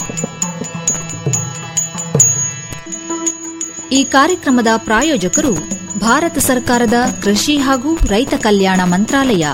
ಈ ಕಾರ್ಯಕ್ರಮದ ಪ್ರಾಯೋಜಕರು ಭಾರತ ಸರ್ಕಾರದ ಕೃಷಿ ಹಾಗೂ ರೈತ ಕಲ್ಯಾಣ ಮಂತ್ರಾಲಯ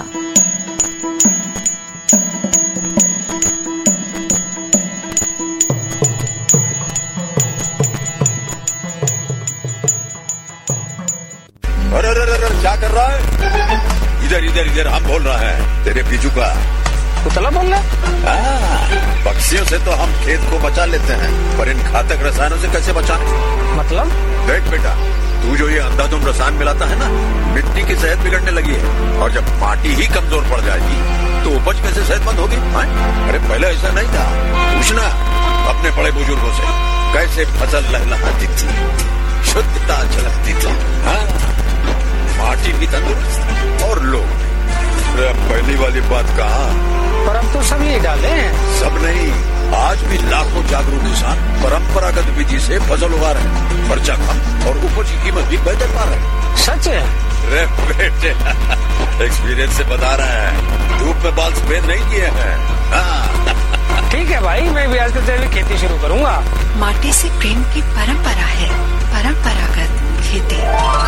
अरे अरे अरे अरे, क्या कर रहा है इधर इधर इधर हम बोल रहा है तेरे बीजू का कुतला बोल रहा है हाँ, पक्षियों से तो हम खेत को बचा लेते हैं पर इन घातक रसायनों से कैसे बचाएं? मतलब देख बेटा तू जो ये अंधाधुंध रसायन मिलाता है ना मिट्टी की सेहत बिगड़ने लगी है और जब माटी ही कमजोर पड़ जाएगी तो उपज कैसे सेहतमंद होगी हाँ? अरे पहले ऐसा नहीं था पूछना अपने बड़े बुजुर्गों से कैसे फसल लहलहाती थी शुद्धता झलकती थी हाँ माटी भी तंदुरुस्त और लोग भी। अरे अब पहली वाली बात कहा पर अब तो सब यही डाले हैं सब नहीं आज भी लाखों जागरूक किसान परंपरागत विधि से फसल उगा रहे हैं खर्चा कम और उपज की कीमत भी बेहतर पा रहे हैं सच है रे बेटे एक्सपीरियंस से बता रहे हैं धूप में बाल सफेद नहीं किए हैं हाँ, ठीक है भाई मैं भी आज से जैविक खेती शुरू करूंगा माटी से प्रेम की परंपरा है परंपरागत खेती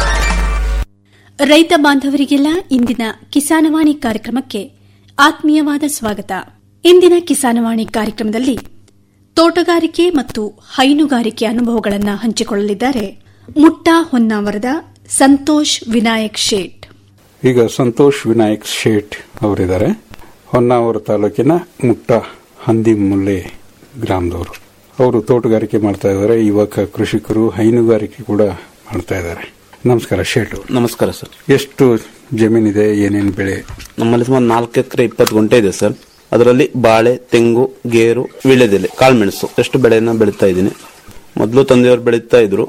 ರೈತ ಬಾಂಧವರಿಗೆಲ್ಲ ಇಂದಿನ ಕಿಸಾನವಾಣಿ ಕಾರ್ಯಕ್ರಮಕ್ಕೆ ಆತ್ಮೀಯವಾದ ಸ್ವಾಗತ ಇಂದಿನ ಕಿಸಾನವಾಣಿ ಕಾರ್ಯಕ್ರಮದಲ್ಲಿ ತೋಟಗಾರಿಕೆ ಮತ್ತು ಹೈನುಗಾರಿಕೆ ಅನುಭವಗಳನ್ನು ಹಂಚಿಕೊಳ್ಳಲಿದ್ದಾರೆ ಮುಟ್ಟಾ ಹೊನ್ನಾವರದ ಸಂತೋಷ್ ವಿನಾಯಕ್ ಶೇಟ್ ಈಗ ಸಂತೋಷ್ ವಿನಾಯಕ್ ಶೇಟ್ ಅವರಿದ್ದಾರೆ ಹೊನ್ನಾವರ ತಾಲೂಕಿನ ಮುಟ್ಟ ಹಂದಿಮುಲ್ಲೆ ಗ್ರಾಮದವರು ಅವರು ತೋಟಗಾರಿಕೆ ಮಾಡ್ತಾ ಇದ್ದಾರೆ ಯುವಕ ಕೃಷಿಕರು ಹೈನುಗಾರಿಕೆ ಕೂಡ ಮಾಡ್ತಾ ಇದ್ದಾರೆ ನಮಸ್ಕಾರ ಶೇಟ್ ಅವರು ನಮಸ್ಕಾರ ಸರ್ ಎಷ್ಟು ಜಮೀನಿದೆ ಏನೇನು ಬೆಳೆ ನಮ್ಮಲ್ಲಿ ಸುಮಾರು ನಾಲ್ಕು ಎಕರೆ ಇಪ್ಪತ್ತು ಗುಂಟೆ ಇದೆ ಸರ್ ಅದರಲ್ಲಿ ಬಾಳೆ ತೆಂಗು ಗೇರು ವೀಳ್ಯದೆಲೆ ಕಾಳುಮೆಣಸು ಎಷ್ಟು ಬೆಳೆಯನ್ನ ಬೆಳೀತಾ ಇದ್ದೀನಿ ಮೊದಲು ತಂದೆಯವರು ಬೆಳೀತಾ ಇದ್ರು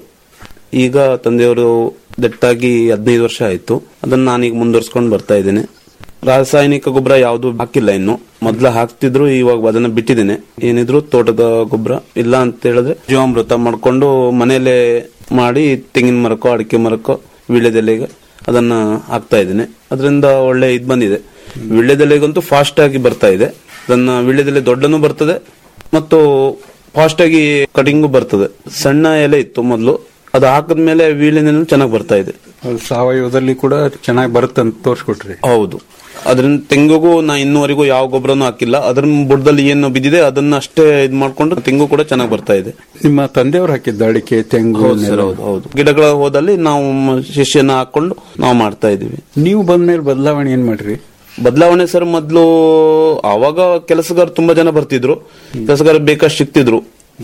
ಈಗ ತಂದೆಯವರು ದಟ್ಟಾಗಿ ಹದಿನೈದು ವರ್ಷ ಆಯಿತು ಅದನ್ನ ನಾನೀಗ ಮುಂದುವರ್ಸ್ಕೊಂಡು ಬರ್ತಾ ಇದ್ದೇನೆ ರಾಸಾಯನಿಕ ಗೊಬ್ಬರ ಯಾವುದು ಹಾಕಿಲ್ಲ ಇನ್ನು ಮೊದ್ಲು ಹಾಕ್ತಿದ್ರು ಇವಾಗ ಅದನ್ನ ಬಿಟ್ಟಿದ್ದೇನೆ ಏನಿದ್ರು ತೋಟದ ಗೊಬ್ಬರ ಇಲ್ಲ ಅಂತ ಹೇಳಿದ್ರೆ ಜೀವಾಮೃತ ಮಾಡ್ಕೊಂಡು ಮನೆಯಲ್ಲೇ ಮಾಡಿ ತೆಂಗಿನ ಮರಕ್ಕೋ ಅಡಿಕೆ ಮರಕ್ಕೋ ವೀಳ್ಯದೆಲೆಗೆ ಅದನ್ನ ಹಾಕ್ತಾ ಇದ್ದೇನೆ ಅದರಿಂದ ಒಳ್ಳೆ ಇದು ಬಂದಿದೆ ವೀಳ್ಯದೆಲೆಗಂತೂ ಫಾಸ್ಟ್ ಆಗಿ ಬರ್ತಾ ಇದೆ ಅದನ್ನ ವೀಳ್ಯದೆಲೆ ದೊಡ್ಡನು ಬರ್ತದೆ ಮತ್ತು ಫಾಸ್ಟ್ ಆಗಿ ಕಟಿಂಗು ಬರ್ತದೆ ಸಣ್ಣ ಎಲೆ ಇತ್ತು ಮೊದಲು ಅದು ಹಾಕಿದ್ಮೇಲೆ ವೀಳ್ಯದೆಲೆ ಚೆನ್ನಾಗಿ ಬರ್ತಾ ಇದೆ ಅದು ಸಾವಯವದಲ್ಲಿ ಕೂಡ ಚೆನ್ನಾಗಿ ಬರುತ್ತೆ ಅಂತ ತೋರಿಸ್ಕೊಟ್ರಿ ಹೌದು ಅದರಿಂದ ತೆಂಗಿಗೂ ನಾ ಇನ್ನುವರೆಗೂ ಯಾವ ಗೊಬ್ಬರನೂ ಹಾಕಿಲ್ಲ ಅದ್ರ ಬುಡದಲ್ಲಿ ಏನು ಬಿದ್ದಿದೆ ಅದನ್ನ ಅಷ್ಟೇ ಇದ್ ಮಾಡ್ಕೊಂಡು ತೆಂಗು ಕೂಡ ಚೆನ್ನಾಗಿ ಬರ್ತಾ ಇದೆ ನಿಮ್ಮ ತಂದೆಯವರು ಹಾಕಿದ್ದ ಅಡಿಕೆ ತೆಂಗು ಹೌದು ಸರ್ ನೆಲ. ಹೌದು ಹೌದು ಗಿಡಗಳ ಹೋದಲ್ಲಿ ನಾವು ಶಿಷ್ಯನ ಹಾಕೊಂಡು ನಾವು ಮಾಡ್ತಾ ಇದೀವಿ ನೀವು ಬಂದ್ಮೇಲೆ ಬದಲಾವಣೆ ಏನ್ ಮಾಡ್ರಿ ಬದಲಾವಣೆ ಸರ್ ಮೊದಲು ಅವಾಗ ಕೆಲಸಗಾರ ತುಂಬಾ ಜನ ಬರ್ತಿದ್ರು ಕೆಲಸಗಾರ ಬೇಕಷ್ಟು ಸಿಕ್ತಿದ್ರು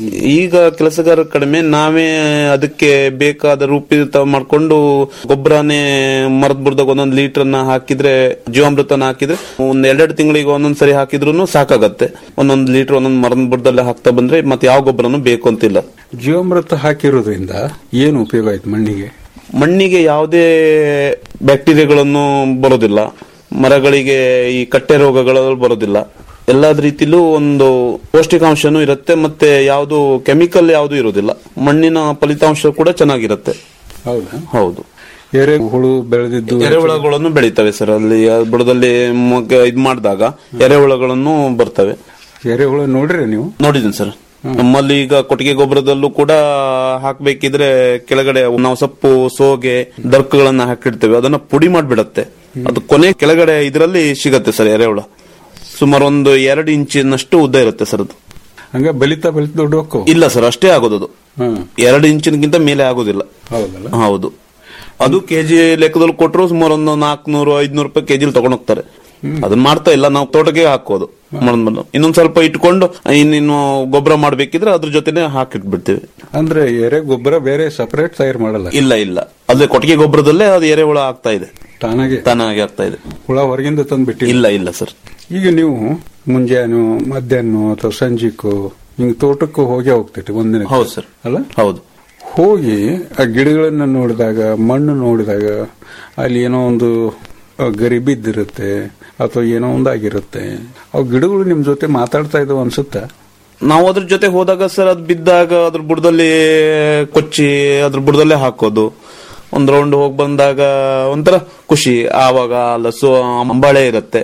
ಈಗ ಕೆಲಸಗಾರ ಕಡಿಮೆ ನಾವೇ ಅದಕ್ಕೆ ಬೇಕಾದ ರೂಪಿತ ಮಾಡ್ಕೊಂಡು ಗೊಬ್ಬರನೇ ಮರದ ಬುಡದಾಗ ಒಂದೊಂದು ಲೀಟರ್ನ ಹಾಕಿದ್ರೆ ಜೀವಾಮೃತನ ಹಾಕಿದ್ರೆ ಒಂದ್ ಎರಡೆರಡು ತಿಂಗಳಿಗೆ ಒಂದೊಂದ್ ಸರಿ ಹಾಕಿದ್ರು ಸಾಕಾಗತ್ತೆ ಒಂದೊಂದು ಲೀಟರ್ ಒಂದೊಂದು ಮರದ ಬುಡದಲ್ಲಿ ಹಾಕ್ತಾ ಬಂದ್ರೆ ಮತ್ತೆ ಯಾವ ಗೊಬ್ಬರನು ಬೇಕು ಅಂತಿಲ್ಲ ಜೀವಾಮೃತ ಹಾಕಿರೋದ್ರಿಂದ ಏನು ಉಪಯೋಗ ಆಯ್ತು ಮಣ್ಣಿಗೆ ಮಣ್ಣಿಗೆ ಯಾವುದೇ ಬ್ಯಾಕ್ಟೀರಿಯಾಗಳನ್ನು ಬರೋದಿಲ್ಲ ಮರಗಳಿಗೆ ಈ ಕಟ್ಟೆ ರೋಗಗಳು ಬರೋದಿಲ್ಲ ಎಲ್ಲಾದ ರೀತಿಲೂ ಒಂದು ಪೌಷ್ಟಿಕಾಂಶನೂ ಇರುತ್ತೆ ಮತ್ತೆ ಯಾವುದು ಕೆಮಿಕಲ್ ಯಾವುದು ಇರೋದಿಲ್ಲ ಮಣ್ಣಿನ ಫಲಿತಾಂಶ ಕೂಡ ಚೆನ್ನಾಗಿರುತ್ತೆ ಹೌದಾ ಹೌದು ಎರೆಹುಳು ಬೆಳೆದಿದ್ದು ಎರೆಹುಳಗಳನ್ನು ಬೆಳೀತವೆ ಸರ್ ಅಲ್ಲಿ ಆ ಬುಡದಲ್ಲಿ ಮೊಗ್ಗು ಇದ್ ಮಾಡಿದಾಗ ಎರೆಹುಳಗಳನ್ನು ಬರ್ತವೆ ಎರೆಹುಳು ನೋಡ್ರಿ ನೀವು ನೋಡಿದ್ದೀನಿ ಸರ್ ನಮ್ಮಲ್ಲಿ ಈಗ ಕೊಟ್ಟಿಗೆ ಗೊಬ್ಬರದಲ್ಲೂ ಕೂಡ ಹಾಕ್ಬೇಕಿದ್ರೆ ಕೆಳಗಡೆ ನಾವು ಸೊಪ್ಪು ಸೋಗೆ ದರ್ಕಗಳನ್ನ ಹಾಕಿಡ್ತೇವೆ ಅದನ್ನ ಪುಡಿ ಮಾಡ್ಬಿಡತ್ತೆ ಅದು ಕೊನೆ ಕೆಳಗಡೆ ಇದರಲ್ಲಿ ಸಿಗತ್ತೆ ಸರ್ ಎರೆಹುಳ ಸುಮಾರು ಒಂದು ಎರಡು ಇಂಚಿನಷ್ಟು ಉದ್ದ ಇರುತ್ತೆ ಸರ್ ಅದು ಹಂಗ ಬಲಿತಾ ಬಲಿತ ದೊಡ್ಡ ಹೊಕ್ಕು ಇಲ್ಲ ಸರ್ ಅಷ್ಟೇ ಆಗೋದು ಅದು ಹ್ಮ್ ಎರಡು ಇಂಚಿನಗಿಂತ ಮೇಲೆ ಆಗೋದಿಲ್ಲ ಹೌದಲ್ಲ ಹೌದು ಅದು ಕೆಜಿ ಲೆಕ್ಕದಲ್ಲಿ ಕೊಟ್ಟರು ಸುಮಾರು ಒಂದು ನಾಲ್ಕನೂರು ಐದ್ನೂರು ರೂಪಾಯಿ ಕೆಜಿಲಿ ತಗೊಂಡ್ ಹೋಗ್ತಾರೆ ಅದನ್ನ ಮಾಡ್ತಾ ಇಲ್ಲ ನಾವು ತೋಟಕ್ಕೆ ಹಾಕೋದು ಮಣ್ಣು. ಇನ್ನೊಂದ್ ಸ್ವಲ್ಪ ಇಟ್ಕೊಂಡು ಇನ್ನಿನ್ನು ಗೊಬ್ಬರ ಮಾಡ್ಬೇಕಿದ್ರೆ ಅದ್ರ ಜೊತೆನೆ ಹಾಕಿಟ್ಬಿಡ್ತೀವಿ ಅಂದ್ರೆ ಎರೆ ಗೊಬ್ಬರ ಬೇರೆ ಸಪರೇಟ್ ತಯಾರು ಮಾಡಲ್ಲ ಇಲ್ಲ ಇಲ್ಲ ಅದೇ ಕೊಟ್ಟಿಗೆ ಗೊಬ್ಬರದಲ್ಲೇ ಅದು ಎರೆಹುಳ ಆಗ್ತಾ ಇದೆ ತಾನಾಗೆ ತಾನಾಗಿ ಆಗ್ತಾ ಇದೆ ಹುಳ ಹೊರಗಿಂದ ತಂದ್ಬಿಟ್ಟಿ ಇಲ್ಲ ಇಲ್ಲ ಸರ್ ಈಗ ನೀವು ಮುಂಜಾನೆ ಮಧ್ಯಾಹ್ನ ಅಥವಾ ಸಂಜೆಕ್ಕೂ ಹಿಂಗ್ ತೋಟಕ್ಕೂ ಹೋಗಿ ಹೋಗ್ತೀರಿ ಒಂದಿನ ಹೌದು ಸರ್ ಅಲ್ಲ ಹೌದು ಹೋಗಿ ಆ ಗಿಡಗಳನ್ನ ನೋಡಿದಾಗ ಮಣ್ಣು ನೋಡಿದಾಗ ಅಲ್ಲಿ ಏನೋ ಒಂದು ಆ, ಗರಿ ಬಿದ್ದಿರುತ್ತೆ ಅಥವಾ ಏನೋ ಒಂದಾಗಿರುತ್ತೆ ಅವು ಗಿಡಗಳು ನಿಮ್ ಜೊತೆ ಮಾತಾಡ್ತಾ ಇದಾವ ಅನ್ಸುತ್ತಾ ನಾವು ಅದ್ರ ಜೊತೆ ಹೋದಾಗ ಸರ್ ಅದು ಬಿದ್ದಾಗ ಅದ್ರ ಬುಡದಲ್ಲಿ ಕೊಚ್ಚಿ ಅದ್ರ ಬುಡದಲ್ಲೇ ಹಾಕೋದು ಒಂದ್ ರೌಂಡ್ ಹೋಗಿ ಬಂದಾಗ ಒಂಥರ ಖುಷಿ ಆವಾಗ ಲಸು ಅಂಬಾಳೆ ಇರುತ್ತೆ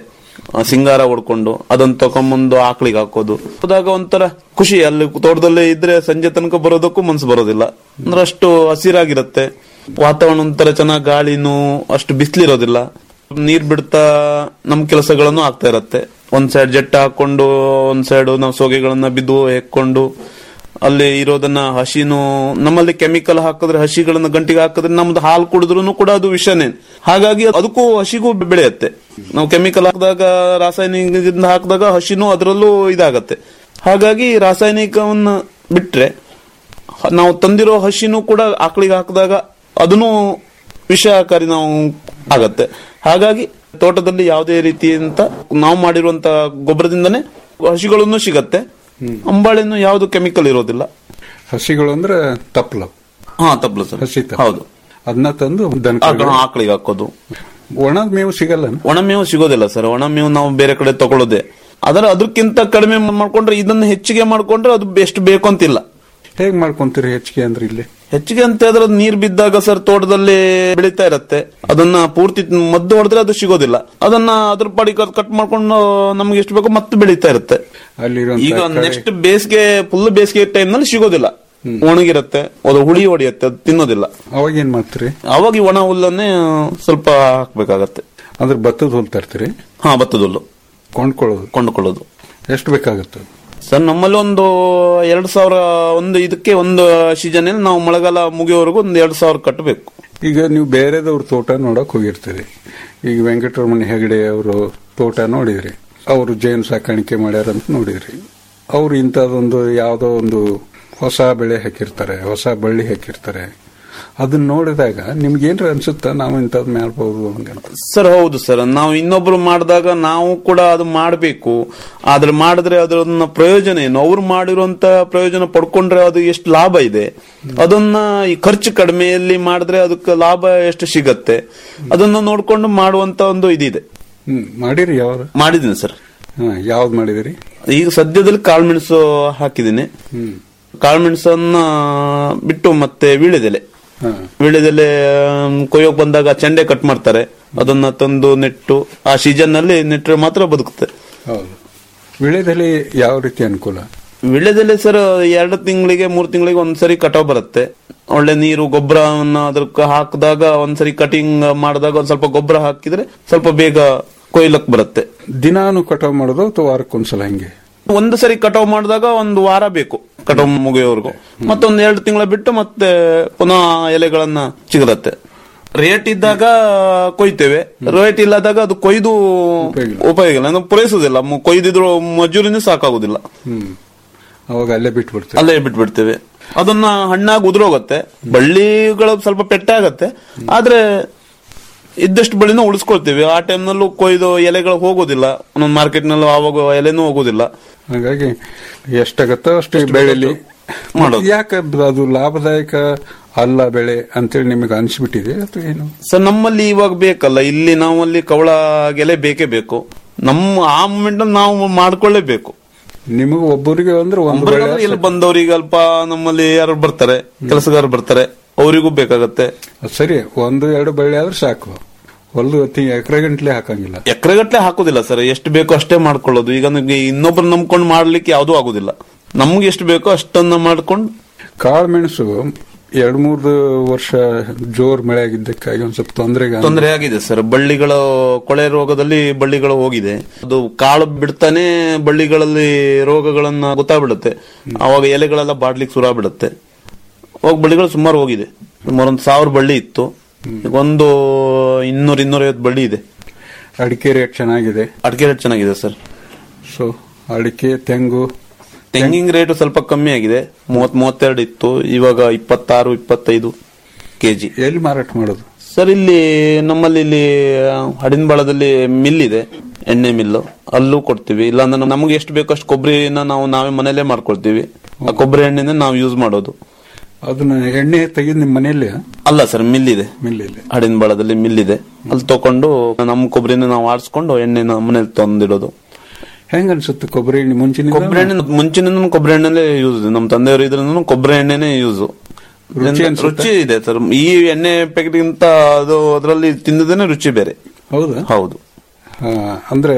ಆ, ಸಿಂಗಾರ ಹೊಡ್ಕೊಂಡು ಅದನ್ನ ತಕೊಂಬಂದು ಆಕಳಿಗೆ ಹಾಕೋದು ಹೋದಾಗ ಒಂಥರ ಖುಷಿ ಅಲ್ಲಿ ತೋಟದಲ್ಲಿ ಇದ್ರೆ ಸಂಜೆ ತನಕ ಬರೋದಕ್ಕೂ ಮನ್ಸು ಬರೋದಿಲ್ಲ ಅಂದ್ರೆ ಅಷ್ಟು ಹಸಿರಾಗಿರುತ್ತೆ ವಾತಾವರಣ ಒಂಥರ ಚೆನ್ನಾಗಿ ಗಾಳಿನೂ ಅಷ್ಟು ಬಿಸಿಲಿರೋದಿಲ್ಲ ನೀರ್ ಬಿಡ್ತಾ ನಮ್ ಕೆಲಸಗಳನ್ನು ಆಗ್ತಾ ಇರತ್ತೆ ಒಂದ್ ಸೈಡ್ ಜಟ್ಟ ಹಾಕೊಂಡು ಒಂದ್ ಸೈಡ್ ನಾವು ಸೋಗೆಗಳನ್ನ ಬಿದ್ದು ಹೆಕ್ಕೊಂಡು ಅಲ್ಲಿ ಇರೋದನ್ನ ಹಸಿನು ನಮ್ಮಲ್ಲಿ ಕೆಮಿಕಲ್ ಹಾಕಿದ್ರೆ ಹಸಿಗಳನ್ನ ಗಂಟಿಗೆ ಹಾಕಿದ್ರೆ ನಮ್ದು ಹಾಲು ಕುಡಿದ್ರು ಕೂಡ ಅದು ವಿಷನೇ ಹಾಗಾಗಿ ಅದಕ್ಕೂ ಹಸಿಗೂ ಬೆಳೆಯುತ್ತೆ ನಾವು ಕೆಮಿಕಲ್ ಹಾಕಿದಾಗ ರಾಸಾಯನಿಕದಿಂದ ಹಾಕಿದಾಗ ಹಸಿನೂ ಅದರಲ್ಲೂ ಇದಾಗತ್ತೆ ಹಾಗಾಗಿ ರಾಸಾಯನಿಕವನ್ನ ಬಿಟ್ರೆ ಹ- ನಾವು ತಂದಿರೋ ಹಸಿನೂ ಕೂಡ ಆಕಳಿಗೆ ಹಾಕಿದಾಗ ಅದನ್ನು ವಿಷಕಾರಿ ನಾವು ಆಗತ್ತೆ ಹಾಗಾಗಿ ತೋಟದಲ್ಲಿ ಯಾವುದೇ ರೀತಿಯಂತ ನಾವು ಮಾಡಿರುವಂತ ಗೊಬ್ಬರದಿಂದನೇ ಹಸಿಗಳನ್ನು ಸಿಗತ್ತೆ ಅಂಬಾಳೆನು ಯಾವುದು ಕೆಮಿಕಲ್ ಇರೋದಿಲ್ಲ ಹಸಿಗಳು ಅಂದ್ರೆ ತಪ್ಪಲ ಹಾ ತಪ್ಪಲು ಸರ್ ಹಸಿ ತಪ್ಪಲ. ಹೌದು ಅದನ್ನ ತಂದು ದನ ಆಗ- ಆಕಳಿಗೆ ಹಾಕೋದು ಒಣ ಮೇವು ಸಿಗಲ್ಲ ಒಣಮೇವು ಸಿಗೋದಿಲ್ಲ ಸರ್ ಒಣಮೇವು ನಾವು ಬೇರೆ ಕಡೆ ತಗೊಳ್ಳೋದೆ ಅದರ ಅದಕ್ಕಿಂತ ಕಡಿಮೆ ಮಾಡ್ಕೊಂಡ್ರೆ ಇದನ್ನ ಹೆಚ್ಚಿಗೆ ಮಾಡ್ಕೊಂಡ್ರೆ ಅದು ಎಷ್ಟು ಬೇಕು ಅಂತಿಲ್ಲ ಹೇಗ್ ಮಾಡ್ಕೊಂತೀರಿ ಹೆಚ್ಚಿಗೆ ಅಂದ್ರೆ ಇಲ್ಲಿ ಹೆಚ್ಚಿಗೆ ಅಂತ ಹೇಳಿದ್ರೆ ಅದು ನೀರ್ ಬಿದ್ದಾಗ ಸರ್ ತೋಟದಲ್ಲಿ ಬೆಳೀತಾ ಇರತ್ತೆ ಅದನ್ನ ಪೂರ್ತಿ ಮದ್ದು ಹೊಡೆದ್ರೆ ಅದು ಸಿಗೋದಿಲ್ಲ ಅದನ್ನ ಅದ್ರ ಪಾಡಿ ಕಟ್ ಮಾಡ್ಕೊಂಡು ನಮ್ಗೆ ಎಷ್ಟು ಬೇಕೋ ಮತ್ತೆ ಬೆಳೀತಾ ಇರುತ್ತೆ ಅಲ್ಲಿರುವಂತ ಈಗ ಕಳೆ- ನೆಕ್ಸ್ಟ್ ಬೇಸಿಗೆ ಫುಲ್ ಬೇಸಿಗೆ ಟೈಮ್ ನಲ್ಲಿ ಸಿಗೋದಿಲ್ಲ ಒಣಗಿರತ್ತೆ ಅದು ಹುಳಿ ಹೊಡಿಯತ್ತೆ ಅದು ತಿನ್ನೋದಿಲ್ಲ ಅವಾಗ ಏನ್ ಮಾಡ್ತೀರಿ ಅವಾಗ ಈ ಒಣ ಹುಲ್ಲನ್ನೇ ಸ್ವಲ್ಪ ಹಾಕ್ಬೇಕಾಗತ್ತೆ ಅಂದ್ರೆ ಭತ್ತದ ಹುಲ್ ತರ್ತೀರಿ ಹಾ ಭತ್ತದ ಹುಲ್ಲು ಕೊಂಡ್ಕೊಳ್ಳೋದು ಕೊಂಡುಕೊಳ್ಳೋದು ಎಷ್ಟು ಬೇಕಾಗುತ್ತೆ ಸರ್ ನಮ್ಮಲ್ಲಿ ಒಂದು ಎರಡ್ ಸಾವಿರ ಒಂದು ಇದಕ್ಕೆ ಒಂದು ಸೀಸನ್ ನಾವು ಮಳೆಗಾಲ ಮುಗಿಯೋವರೆಗೂ ಒಂದು ಎರಡ್ ಸಾವಿರ ಕಟ್ಟಬೇಕು ಈಗ ನೀವು ಬೇರೆದವ್ರ ತೋಟ ನೋಡಕ್ ಹೋಗಿರ್ತೀರಿ ಈಗ ವೆಂಕಟರಮಣ ಹೆಗಡೆ ಅವರು ತೋಟ ನೋಡಿದ್ರಿ ಅವರು ಜೇನು ಸಾಕಾಣಿಕೆ ಮಾಡ್ಯಾರ ಅಂತ ನೋಡಿದ್ರಿ ಅವ್ರು ಇಂಥದೊಂದು ಯಾವುದೋ ಒಂದು ಹೊಸ ಬೆಳೆ ಹಾಕಿರ್ತಾರೆ ಹೊಸ ಬಳ್ಳಿ ಹಾಕಿರ್ತಾರೆ ಅದನ್ನ ನೋಡಿದಾಗ ನಿಮ್ಗೇನ್ರ ಅನ್ಸುತ್ತಾ ನಾವು ಇಂಥದ್ ಮಾಡ್ಬೋದು ಹಂಗಂತ ಸರ್ ಹೌದು ಸರ್ ನಾವು ಇನ್ನೊಬ್ರು ಮಾಡಿದಾಗ ನಾವು ಕೂಡ ಅದು ಮಾಡಬೇಕು ಆದ್ರೆ ಮಾಡಿದ್ರೆ ಅದನ್ನ ಪ್ರಯೋಜನ ಏನು ಅವ್ರು ಮಾಡಿರುವಂತ ಪ್ರಯೋಜನ ಪಡ್ಕೊಂಡ್ರೆ ಅದು ಎಷ್ಟು ಲಾಭ ಇದೆ ಅದನ್ನ ಈ ಖರ್ಚು ಕಡಿಮೆಯಲ್ಲಿ ಮಾಡಿದ್ರೆ ಅದಕ್ಕೆ ಲಾಭ ಎಷ್ಟು ಸಿಗತ್ತೆ ಅದನ್ನ ನೋಡ್ಕೊಂಡು ಮಾಡುವಂತ ಒಂದು ಇದಿದೆ ಹ್ಮ್ ಮಾಡಿರಿ ಯಾವ್ದು ಮಾಡಿದ್ದೀನಿ ಸರ್ ಹಾ ಯಾವ್ದು ಮಾಡಿದಿರಿ ಈಗ ಸದ್ಯದಲ್ಲಿ ಕಾಳುಮೆಣಸು ಹಾಕಿದ್ದೀನಿ ಹ್ಮ್ ಕಾಳುಮೆಣಸನ್ನ ಬಿಟ್ಟು ಮತ್ತೆ ವೀಳ್ಯದೆಲೆ ಹಾ ವೀಳ್ಯದೆಲೆ ಕೊಯ್ಯೋಕ್ ಬಂದಾಗ ಚೆಂಡೆ ಕಟ್ ಮಾಡ್ತಾರೆ ಅದನ್ನ ತಂದು ನೆಟ್ಟು ಆ ಸೀಸನ್ ನಲ್ಲಿ ನೆಟ್ಟರೆ ಮಾತ್ರ ಬದುಕುತ್ತೆ ಹೌದು ವಿಳೆದಲ್ಲಿ ಯಾವ ರೀತಿ ಅನುಕೂಲ ವೀಳ್ಯದೆಲೆ ಸರ್ ಎರಡು ತಿಂಗಳಿಗೆ ಮೂರು ತಿಂಗಳಿಗೆ ಒಂದ್ಸರಿ ಕಟಾವ್ ಬರುತ್ತೆ ಒಳ್ಳೆ ನೀರು ಗೊಬ್ಬರವನ್ನ ಅದಕ್ಕೆ ಹಾಕಿದಾಗ ಒಂದ್ಸರಿ ಕಟಿಂಗ್ ಮಾಡಿದಾಗ ಒಂದ್ ಸ್ವಲ್ಪ ಗೊಬ್ಬರ ಹಾಕಿದ್ರೆ ಸ್ವಲ್ಪ ಬೇಗ ಕೊಯ್ಲಕ್ ಬರುತ್ತೆ ದಿನಾನು ಕಟಾವ್ ಮಾಡೋದು ಅಥವಾ ವಾರಕ್ಕೊಂದ್ಸಲ ಹೆಂಗೆ ಒಂದು ಸರಿ ಕಟಾವ್ ಮಾಡಿದಾಗ ಒಂದು ವಾರ ಬೇಕು ಕಟಾವ್ ಮುಗಿಯೋವರೆಗೂ ಮತ್ತೊಂದ್ ಎರಡು ತಿಂಗಳ ಬಿಟ್ಟು ಮತ್ತೆ ಪುನಃ ಎಲೆಗಳನ್ನ ಚಿಗುರತ್ತೆ ರೇಟ್ ಇದ್ದಾಗ ಕೊಯ್ತೇವೆ ರೇಟ್ ಇಲ್ಲದಾಗ ಅದು ಕೊಯ್ದು ಉಪಯೋಗ ಇಲ್ಲ. ಉಪಯೋಗ ಇಲ್ಲ ನಾವು ಪೂರೈಸುದಿಲ್ಲ ಮು- ಕೊಯ್ದಿದ್ರು ಮಜೂರಿನೇ ಸಾಕಾಗುದಿಲ್ಲ ಹ್ಮ್ ಅವಾಗ ಅಲ್ಲೇ ಬಿಟ್ಬಿಡ್ತೀವಿ ಅಲ್ಲೇ ಬಿಟ್ಬಿಡ್ತೇವೆ ಅದನ್ನ ಹಣ್ಣಾಗಿ ಉದುರೋಗತ್ತೆ ಬಳ್ಳಿಗಳು ಸ್ವಲ್ಪ ಪೆಟ್ಟಾಗತ್ತೆ ಆದ್ರೆ ಇದ್ದಷ್ಟು ಬಳ್ಳಿನ ಉಳಿಸ್ಕೊಳ್ತೇವೆ ಆ ಟೈಮ್ನಲ್ಲೂ ಕೊಯ್ದು ಎಲೆಗಳು ಹೋಗೋದಿಲ್ಲ ಒಂದೊಂದು ಮಾರ್ಕೆಟ್ ನಲ್ಲೂ ಆವಾಗ ಎಲೆನೂ ಹೋಗೋದಿಲ್ಲ ಹಾಗಾಗಿ ಎಷ್ಟಾಗತ್ತೋ ಅಷ್ಟು ಬೆಳೆಲಿ ಮಾಡೋದು. ಯಾಕೆ ಅದು ಲಾಭದಾಯಕ ಅಲ್ಲ ಬೆಳೆ ಅಂತೇಳಿ ನಿಮಗೆ ಅನ್ಸ್ಬಿಟ್ಟಿದೆ ಅಥವಾ ಏನು ಸರ್ ನಮ್ಮಲ್ಲಿ ಇವಾಗ ಬೇಕಲ್ಲ ಇಲ್ಲಿ ನಾವಲ್ಲಿ ಕವಳ ಗೆಲೆ ಬೇಕೇ ಬೇಕು ನಮ್ಮ ಆ ಮೂಮೆಂಟ್ ನಾವು ಮಾಡ್ಕೊಳ್ಳೇಬೇಕು ನಿಮಗೆ ಒಬ್ಬರಿಗೆ ಅಂದ್ರೆ ಒಂದು ಬೆಳೆ ಒಬ್ಬರಿಗಾದ್ರೆ ಇಲ್ಲಿ ಬಂದವರಿಗೆ ಅಲ್ಪ ನಮ್ಮಲ್ಲಿ ಯಾರು ಬರ್ತಾರೆ ಕೆಲಸಗಾರರು ಬರ್ತಾರೆ ಅವರಿಗೂ ಬೇಕಾಗತ್ತೆ ಅದು ಸರಿ ಒಂದು ಎರಡು ಬೆಳೆ ಆದ್ರೆ ಸಾಕು ಒಂದು ಎಕರೆ ಗಂಟ್ಲೆ ಹಾಕಂಗಿಲ್ಲ ಎಕರೆಗಟ್ಲೆ ಹಾಕೋದಿಲ್ಲ ಸರ್ ಎಷ್ಟು ಬೇಕೋ ಅಷ್ಟೇ ಮಾಡ್ಕೊಳ್ಳೋದು ಈಗ ನಮ್ಗೆ ಇನ್ನೊಬ್ರು ನಂಬ್ಕೊಂಡು ಮಾಡ್ಲಿಕ್ಕೆ ಯಾವುದೂ ಆಗುದಿಲ್ಲ ನಮ್ಗೆ ಎಷ್ಟು ಬೇಕೋ ಅಷ್ಟನ್ನ ಮಾಡ್ಕೊಂಡು ಕಾಳು ಮೆಣಸು ಎರಡ್ ಮೂರು ವರ್ಷ ಜೋರ್ ಮಳೆ ಆಗಿದ್ದಕ್ಕಾಗಿ ಒಂದ್ ಸ್ವಲ್ಪ ತೊಂದರೆಗೆ ತೊಂದರೆ ಆಗಿದೆ ಸರ್ ಬಳ್ಳಿಗಳ ಕೊಳೆ ರೋಗದಲ್ಲಿ ಬಳ್ಳಿಗಳು ಹೋಗಿದೆ ಅದು ಕಾಳು ಬಿಡ್ತಾನೆ ಬಳ್ಳಿಗಳಲ್ಲಿ ರೋಗಗಳನ್ನ ಗೊತ್ತಾಗ್ಬಿಡುತ್ತೆ ಅವಾಗ ಎಲೆಗಳೆಲ್ಲ ಬಾಡ್ಲಿಕ್ಕೆ ಸುರಾ ಬಿಡುತ್ತೆ ಅವಾಗ ಬಳ್ಳಿಗಳು ಸುಮಾರು ಹೋಗಿದೆ ಸುಮಾರು ಒಂದು ಸಾವಿರ ಬಳ್ಳಿ ಇತ್ತು ಈಗ ಒಂದು ಇನ್ನೂರ ಇನ್ನೂರೈವತ್ತು ಬಳ್ಳಿ ಇದೆ ಅಡಿಕೆ ರೇಟ್ ಚೆನ್ನಾಗಿದೆ ಅಡಿಕೆ ರೇಟ್ ಚೆನ್ನಾಗಿದೆ ಸರ್ ಸೊ ಅಡಿಕೆ ತೆಂಗು ತೆಂಗಿನ ರೇಟ್ ಸ್ವಲ್ಪ ಕಮ್ಮಿ ಆಗಿದೆ ಮೂವತ್ ಮೂವತ್ತೆರಡು ಇತ್ತು ಇವಾಗ ಇಪ್ಪತ್ತಾರು ಇಪ್ಪತ್ತೈದು ಕೆಜಿ ಎಲ್ಲಿ ಮಾರಾಟ ಮಾಡೋದು ಸರ್ ಇಲ್ಲಿ ನಮ್ಮಲ್ಲಿ ಇಲ್ಲಿ ಹಡಿನ್ಬಾಳದಲ್ಲಿ ಮಿಲ್ ಇದೆ ಎಣ್ಣೆ ಮಿಲ್ಲು ಅಲ್ಲೂ ಕೊಡ್ತೀವಿ ಇಲ್ಲಾಂದ್ರೆ ನಮಗೆ ಎಷ್ಟು ಬೇಕೋ ಅಷ್ಟು ಕೊಬ್ಬರಿನ ನಾವು ನಾವೇ ಮನೇಲೆ ಮಾಡ್ಕೊಳ್ತೀವಿ ಆ ಕೊಬ್ಬರಿ ಎಣ್ಣೆನ ನಾವು ಯೂಸ್ ಮಾಡೋದು ಅದನ್ನ ಎಣ್ಣೆ ತೆಗೆದು ನಿಮ್ಮ ಮನೆಯಲ್ಲಿ ಅಲ್ಲ ಸರ್ ಮಿಲ್ ಇದೆ ಮಿಲ್ಲಲ್ಲಿ ಹಡಿನ್ಬಾಳದಲ್ಲಿ ಮಿಲ್ ಇದೆ ಅಲ್ಲಿ ತಕೊಂಡು ನಮ್ಮ ಕೊಬ್ಬರಿನ ನಾವು ಆಡಿಸ್ಕೊಂಡು ಎಣ್ಣೆನ ಮನೇಲಿ ತಂದಿಡೋದು ಹೆಂಗ ಅನ್ಸುತ್ತೆ ಕೊಬ್ಬರಿ ಎಣ್ಣೆ ಮುಂಚಿನ ಕೊಬ್ಬರಿ ಎಣ್ಣೆ ಮುಂಚಿನ ಕೊಬ್ಬರಿ ಎಣ್ಣೆಲೆ ಯೂಸ್ ನಮ್ಮ ತಂದೆಯವರು ಇದ್ರೂ ಕೊಬ್ಬರಿ ಎಣ್ಣೆನೇ ಯೂಸ್ ರುಚಿ ಅನ್ಸುತ್ತಾ? ರುಚಿ ಇದೆ ಸರ್ ಈ ಎಣ್ಣೆ ಪ್ಯಾಕೆಟ್ ಗಿಂತ ಅದು ಅದರಲ್ಲಿ ತಿಂದದೇನೆ ರುಚಿ ಬೇರೆ ಹೌದಾ ಹೌದು ಆ, ಅಂದ್ರೆ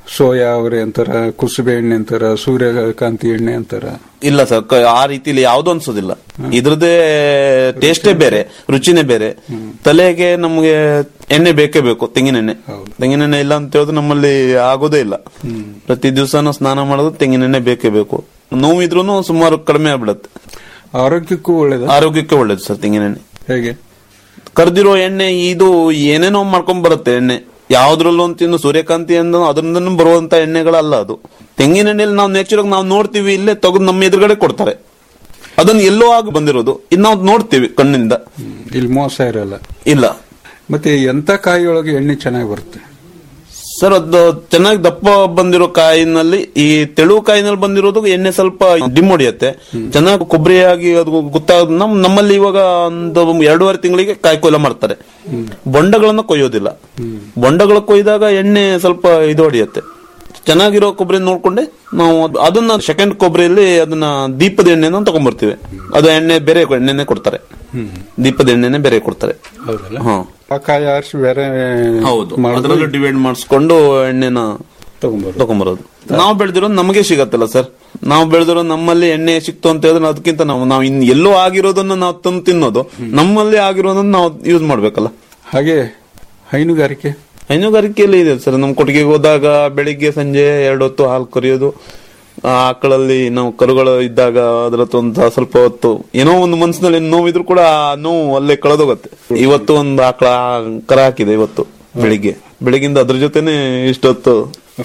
ಸೋಯಾ ಅವರೆ ಅಂತಾರ ಕುಸುಬೆ ಎಣ್ಣೆ ಅಂತಾರ ಸೂರ್ಯಕಾಂತಿ ಎಣ್ಣೆ ಅಂತಾರ ಇಲ್ಲ ಸರ್ ಕ- ಆ ರೀತಿಲಿ ಯಾವ್ದು ಅನ್ಸೋದಿಲ್ಲ ಇದ್ರದ್ದೇ ಟೇಸ್ಟೇ ಬೇರೆ ರುಚಿನೇ ಬೇರೆ ತಲೆಗೆ ನಮ್ಗೆ ಎಣ್ಣೆ ಬೇಕೇ ಬೇಕು ತೆಂಗಿನ ಎಣ್ಣೆ ತೆಂಗಿನ ಎಣ್ಣೆ ಇಲ್ಲ ಅಂತ ಹೇಳಿದ್ರೆ ನಮ್ಮಲ್ಲಿ ಆಗೋದೇ ಇಲ್ಲ ಪ್ರತಿ ದಿವಸನೂ ಸ್ನಾನ ಮಾಡೋದು ತೆಂಗಿನ ಎಣ್ಣೆ ಬೇಕೇ ಬೇಕು ನೋವಿದ್ರೂ ಸುಮಾರು ಕಡಿಮೆ ಆಗ್ಬಿಡತ್ತೆ ಆರೋಗ್ಯಕ್ಕೂ ಒಳ್ಳೇದ ಆರೋಗ್ಯಕ್ಕೆ ಒಳ್ಳೇದು ಸರ್ ತೆಂಗಿನ ಎಣ್ಣೆ ಹೇಗೆ ಕರ್ದಿರೋ ಎಣ್ಣೆ ಇದು ಏನೇನೋ ಮಾಡ್ಕೊಂಡ್ ಬರುತ್ತೆ ಎಣ್ಣೆ ಯಾವ್ದ್ರಲ್ಲೂ ಅಂತ ಇನ್ನು ಸೂರ್ಯಕಾಂತಿ ಅಂದ ಅದರಿಂದ ಬರುವಂತ ಎಣ್ಣೆಗಳಲ್ಲ ಅದು ತೆಂಗಿನ ಎಣ್ಣೆಲಿ ನಾವು ನೇಚರ್ ನಾವು ನೋಡ್ತೀವಿ ಇಲ್ಲೇ ತೆಗೆದು ನಮ್ಮ ಎದುರುಗಡೆ ಕೊಡ್ತಾರೆ ಅದನ್ನ ಎಲ್ಲೋ ಆಗಿ ಬಂದಿರೋದು ಇನ್ನು ನಾವು ನೋಡ್ತೀವಿ ಕಣ್ಣಿಂದ ಇಲ್ಲಿ ಮೋಸ ಇರಲ್ಲ ಇಲ್ಲ ಮತ್ತೆ ಎಂತ ಕಾಯಿಯೊಳಗೆ ಎಣ್ಣೆ ಚೆನ್ನಾಗಿ ಬರುತ್ತೆ ಸರ್ ಅದು ಚೆನ್ನಾಗಿ ದಪ್ಪ ಬಂದಿರೋ ಕಾಯಿನಲ್ಲಿ ಈ ತೆಳು ಕಾಯಿನಲ್ಲಿ ಬಂದಿರೋದು ಎಣ್ಣೆ ಸ್ವಲ್ಪ ಡಿಮ್ ಹೊಡಿಯತ್ತೆ ಚೆನ್ನಾಗಿ ಕೊಬ್ಬರಿಯಾಗಿ ಅದು ಗೊತ್ತಾಗ ನಮ್ ನಮ್ಮಲ್ಲಿ ಇವಾಗ ಒಂದು ಎರಡೂವರೆ ತಿಂಗಳಿಗೆ ಕಾಯಿ ಕೊಯ್ಲ ಮಾಡ್ತಾರೆ ಬೊಂಡಗಳನ್ನ ಕೊಯ್ಯೋದಿಲ್ಲ ಬೊಂಡಗಳ ಕೊಯ್ದಾಗ ಎಣ್ಣೆ ಸ್ವಲ್ಪ ಇದು ಹೊಡಿಯತ್ತೆ ಚೆನ್ನಾಗಿರೋ ಕೊಬ್ಬರಿ ನೋಡ್ಕೊಂಡೆ ನಾವು ಅದ್- ಅದನ್ನ ಸೆಕೆಂಡ್ ಕೊಬ್ಬರಿಯಲ್ಲಿ ಅದನ್ನ ದೀಪದ ಎಣ್ಣೆನ ತಗೊಂಡ್ಬರ್ತೀವಿ ಅದು ಎಣ್ಣೆ ಬೇರೆ ಎಣ್ಣೆನೆ ಕೊಡ್ತಾರೆ ದೀಪದ ಎಣ್ಣೆನೆ ಬೇರೆ ಕೊಡ್ತಾರೆ ಹೌದಲ್ಲ ಹಾ ಆ ಕಾಯಿ ಆರಿಸಿ ಬೇರೆ ಹೌದು ಮಾಡೋದು ಅದರಲ್ಲೂ ಡಿವೈಡ್ ಮಾಡಿಸ್ಕೊಂಡು ಎಣ್ಣೆನ ತಗೊಂಬರೋದು ತಗೊಂಬರೋದು ನಾವು ಬೆಳೆದಿರೋದು ನಮಗೆ ಸಿಗತ್ತಲ್ಲ ಸರ್ ನಾವು ಬೆಳೆದಿರೋ ನಮ್ಮಲ್ಲಿ ಎಣ್ಣೆ ಸಿಕ್ತು ಅಂತ ಹೇಳಿದ್ರೆ ಅದಕ್ಕಿಂತ ನಾವು ನಾವು ಇನ್ ಎಲ್ಲೋ ಆಗಿರೋದನ್ನ ನಾವು ತಂದು ತಿನ್ನೋದು ನಮ್ಮಲ್ಲಿ ಆಗಿರೋದನ್ನ ನಾವು ಯೂಸ್ ಮಾಡ್ಬೇಕಲ್ಲ ಹಾಗೆ ಹೈನುಗಾರಿಕೆ ಹೈನುಗಾರಿಕೆಯಲ್ಲಿ ಇದೆ ಸರ್ ನಮ್ಮ ಕೊಟ್ಟಿಗೆಗೆ ಹೋದಾಗ ಬೆಳಿಗ್ಗೆ ಸಂಜೆ ಎರಡು ಹೊತ್ತು ಹಾಲು ಕರಿಯೋದು ಆ ಆಕಳಲ್ಲಿ ನಾವು ಕರುಗಳು ಇದ್ದಾಗ ಅದ್ರ ಹತ್ರ ಒಂದು ಸ್ವಲ್ಪ ಹೊತ್ತು ಏನೋ ಒಂದು ಮನಸ್ಸಿನಲ್ಲಿ ನೋವಿದ್ರು ಕೂಡ ಆ ನೋವು ಅಲ್ಲೇ ಕಳೆದೋಗತ್ತೆ ಇವತ್ತು ಒಂದು ಆಕಳ ಕರ ಹಾಕಿದೆ ಇವತ್ತು ಬೆಳಿಗ್ಗೆ ಬೆಳಿಗ್ಗಿಂದ ಅದ್ರ ಜೊತೆನೆ ಇಷ್ಟೊತ್ತು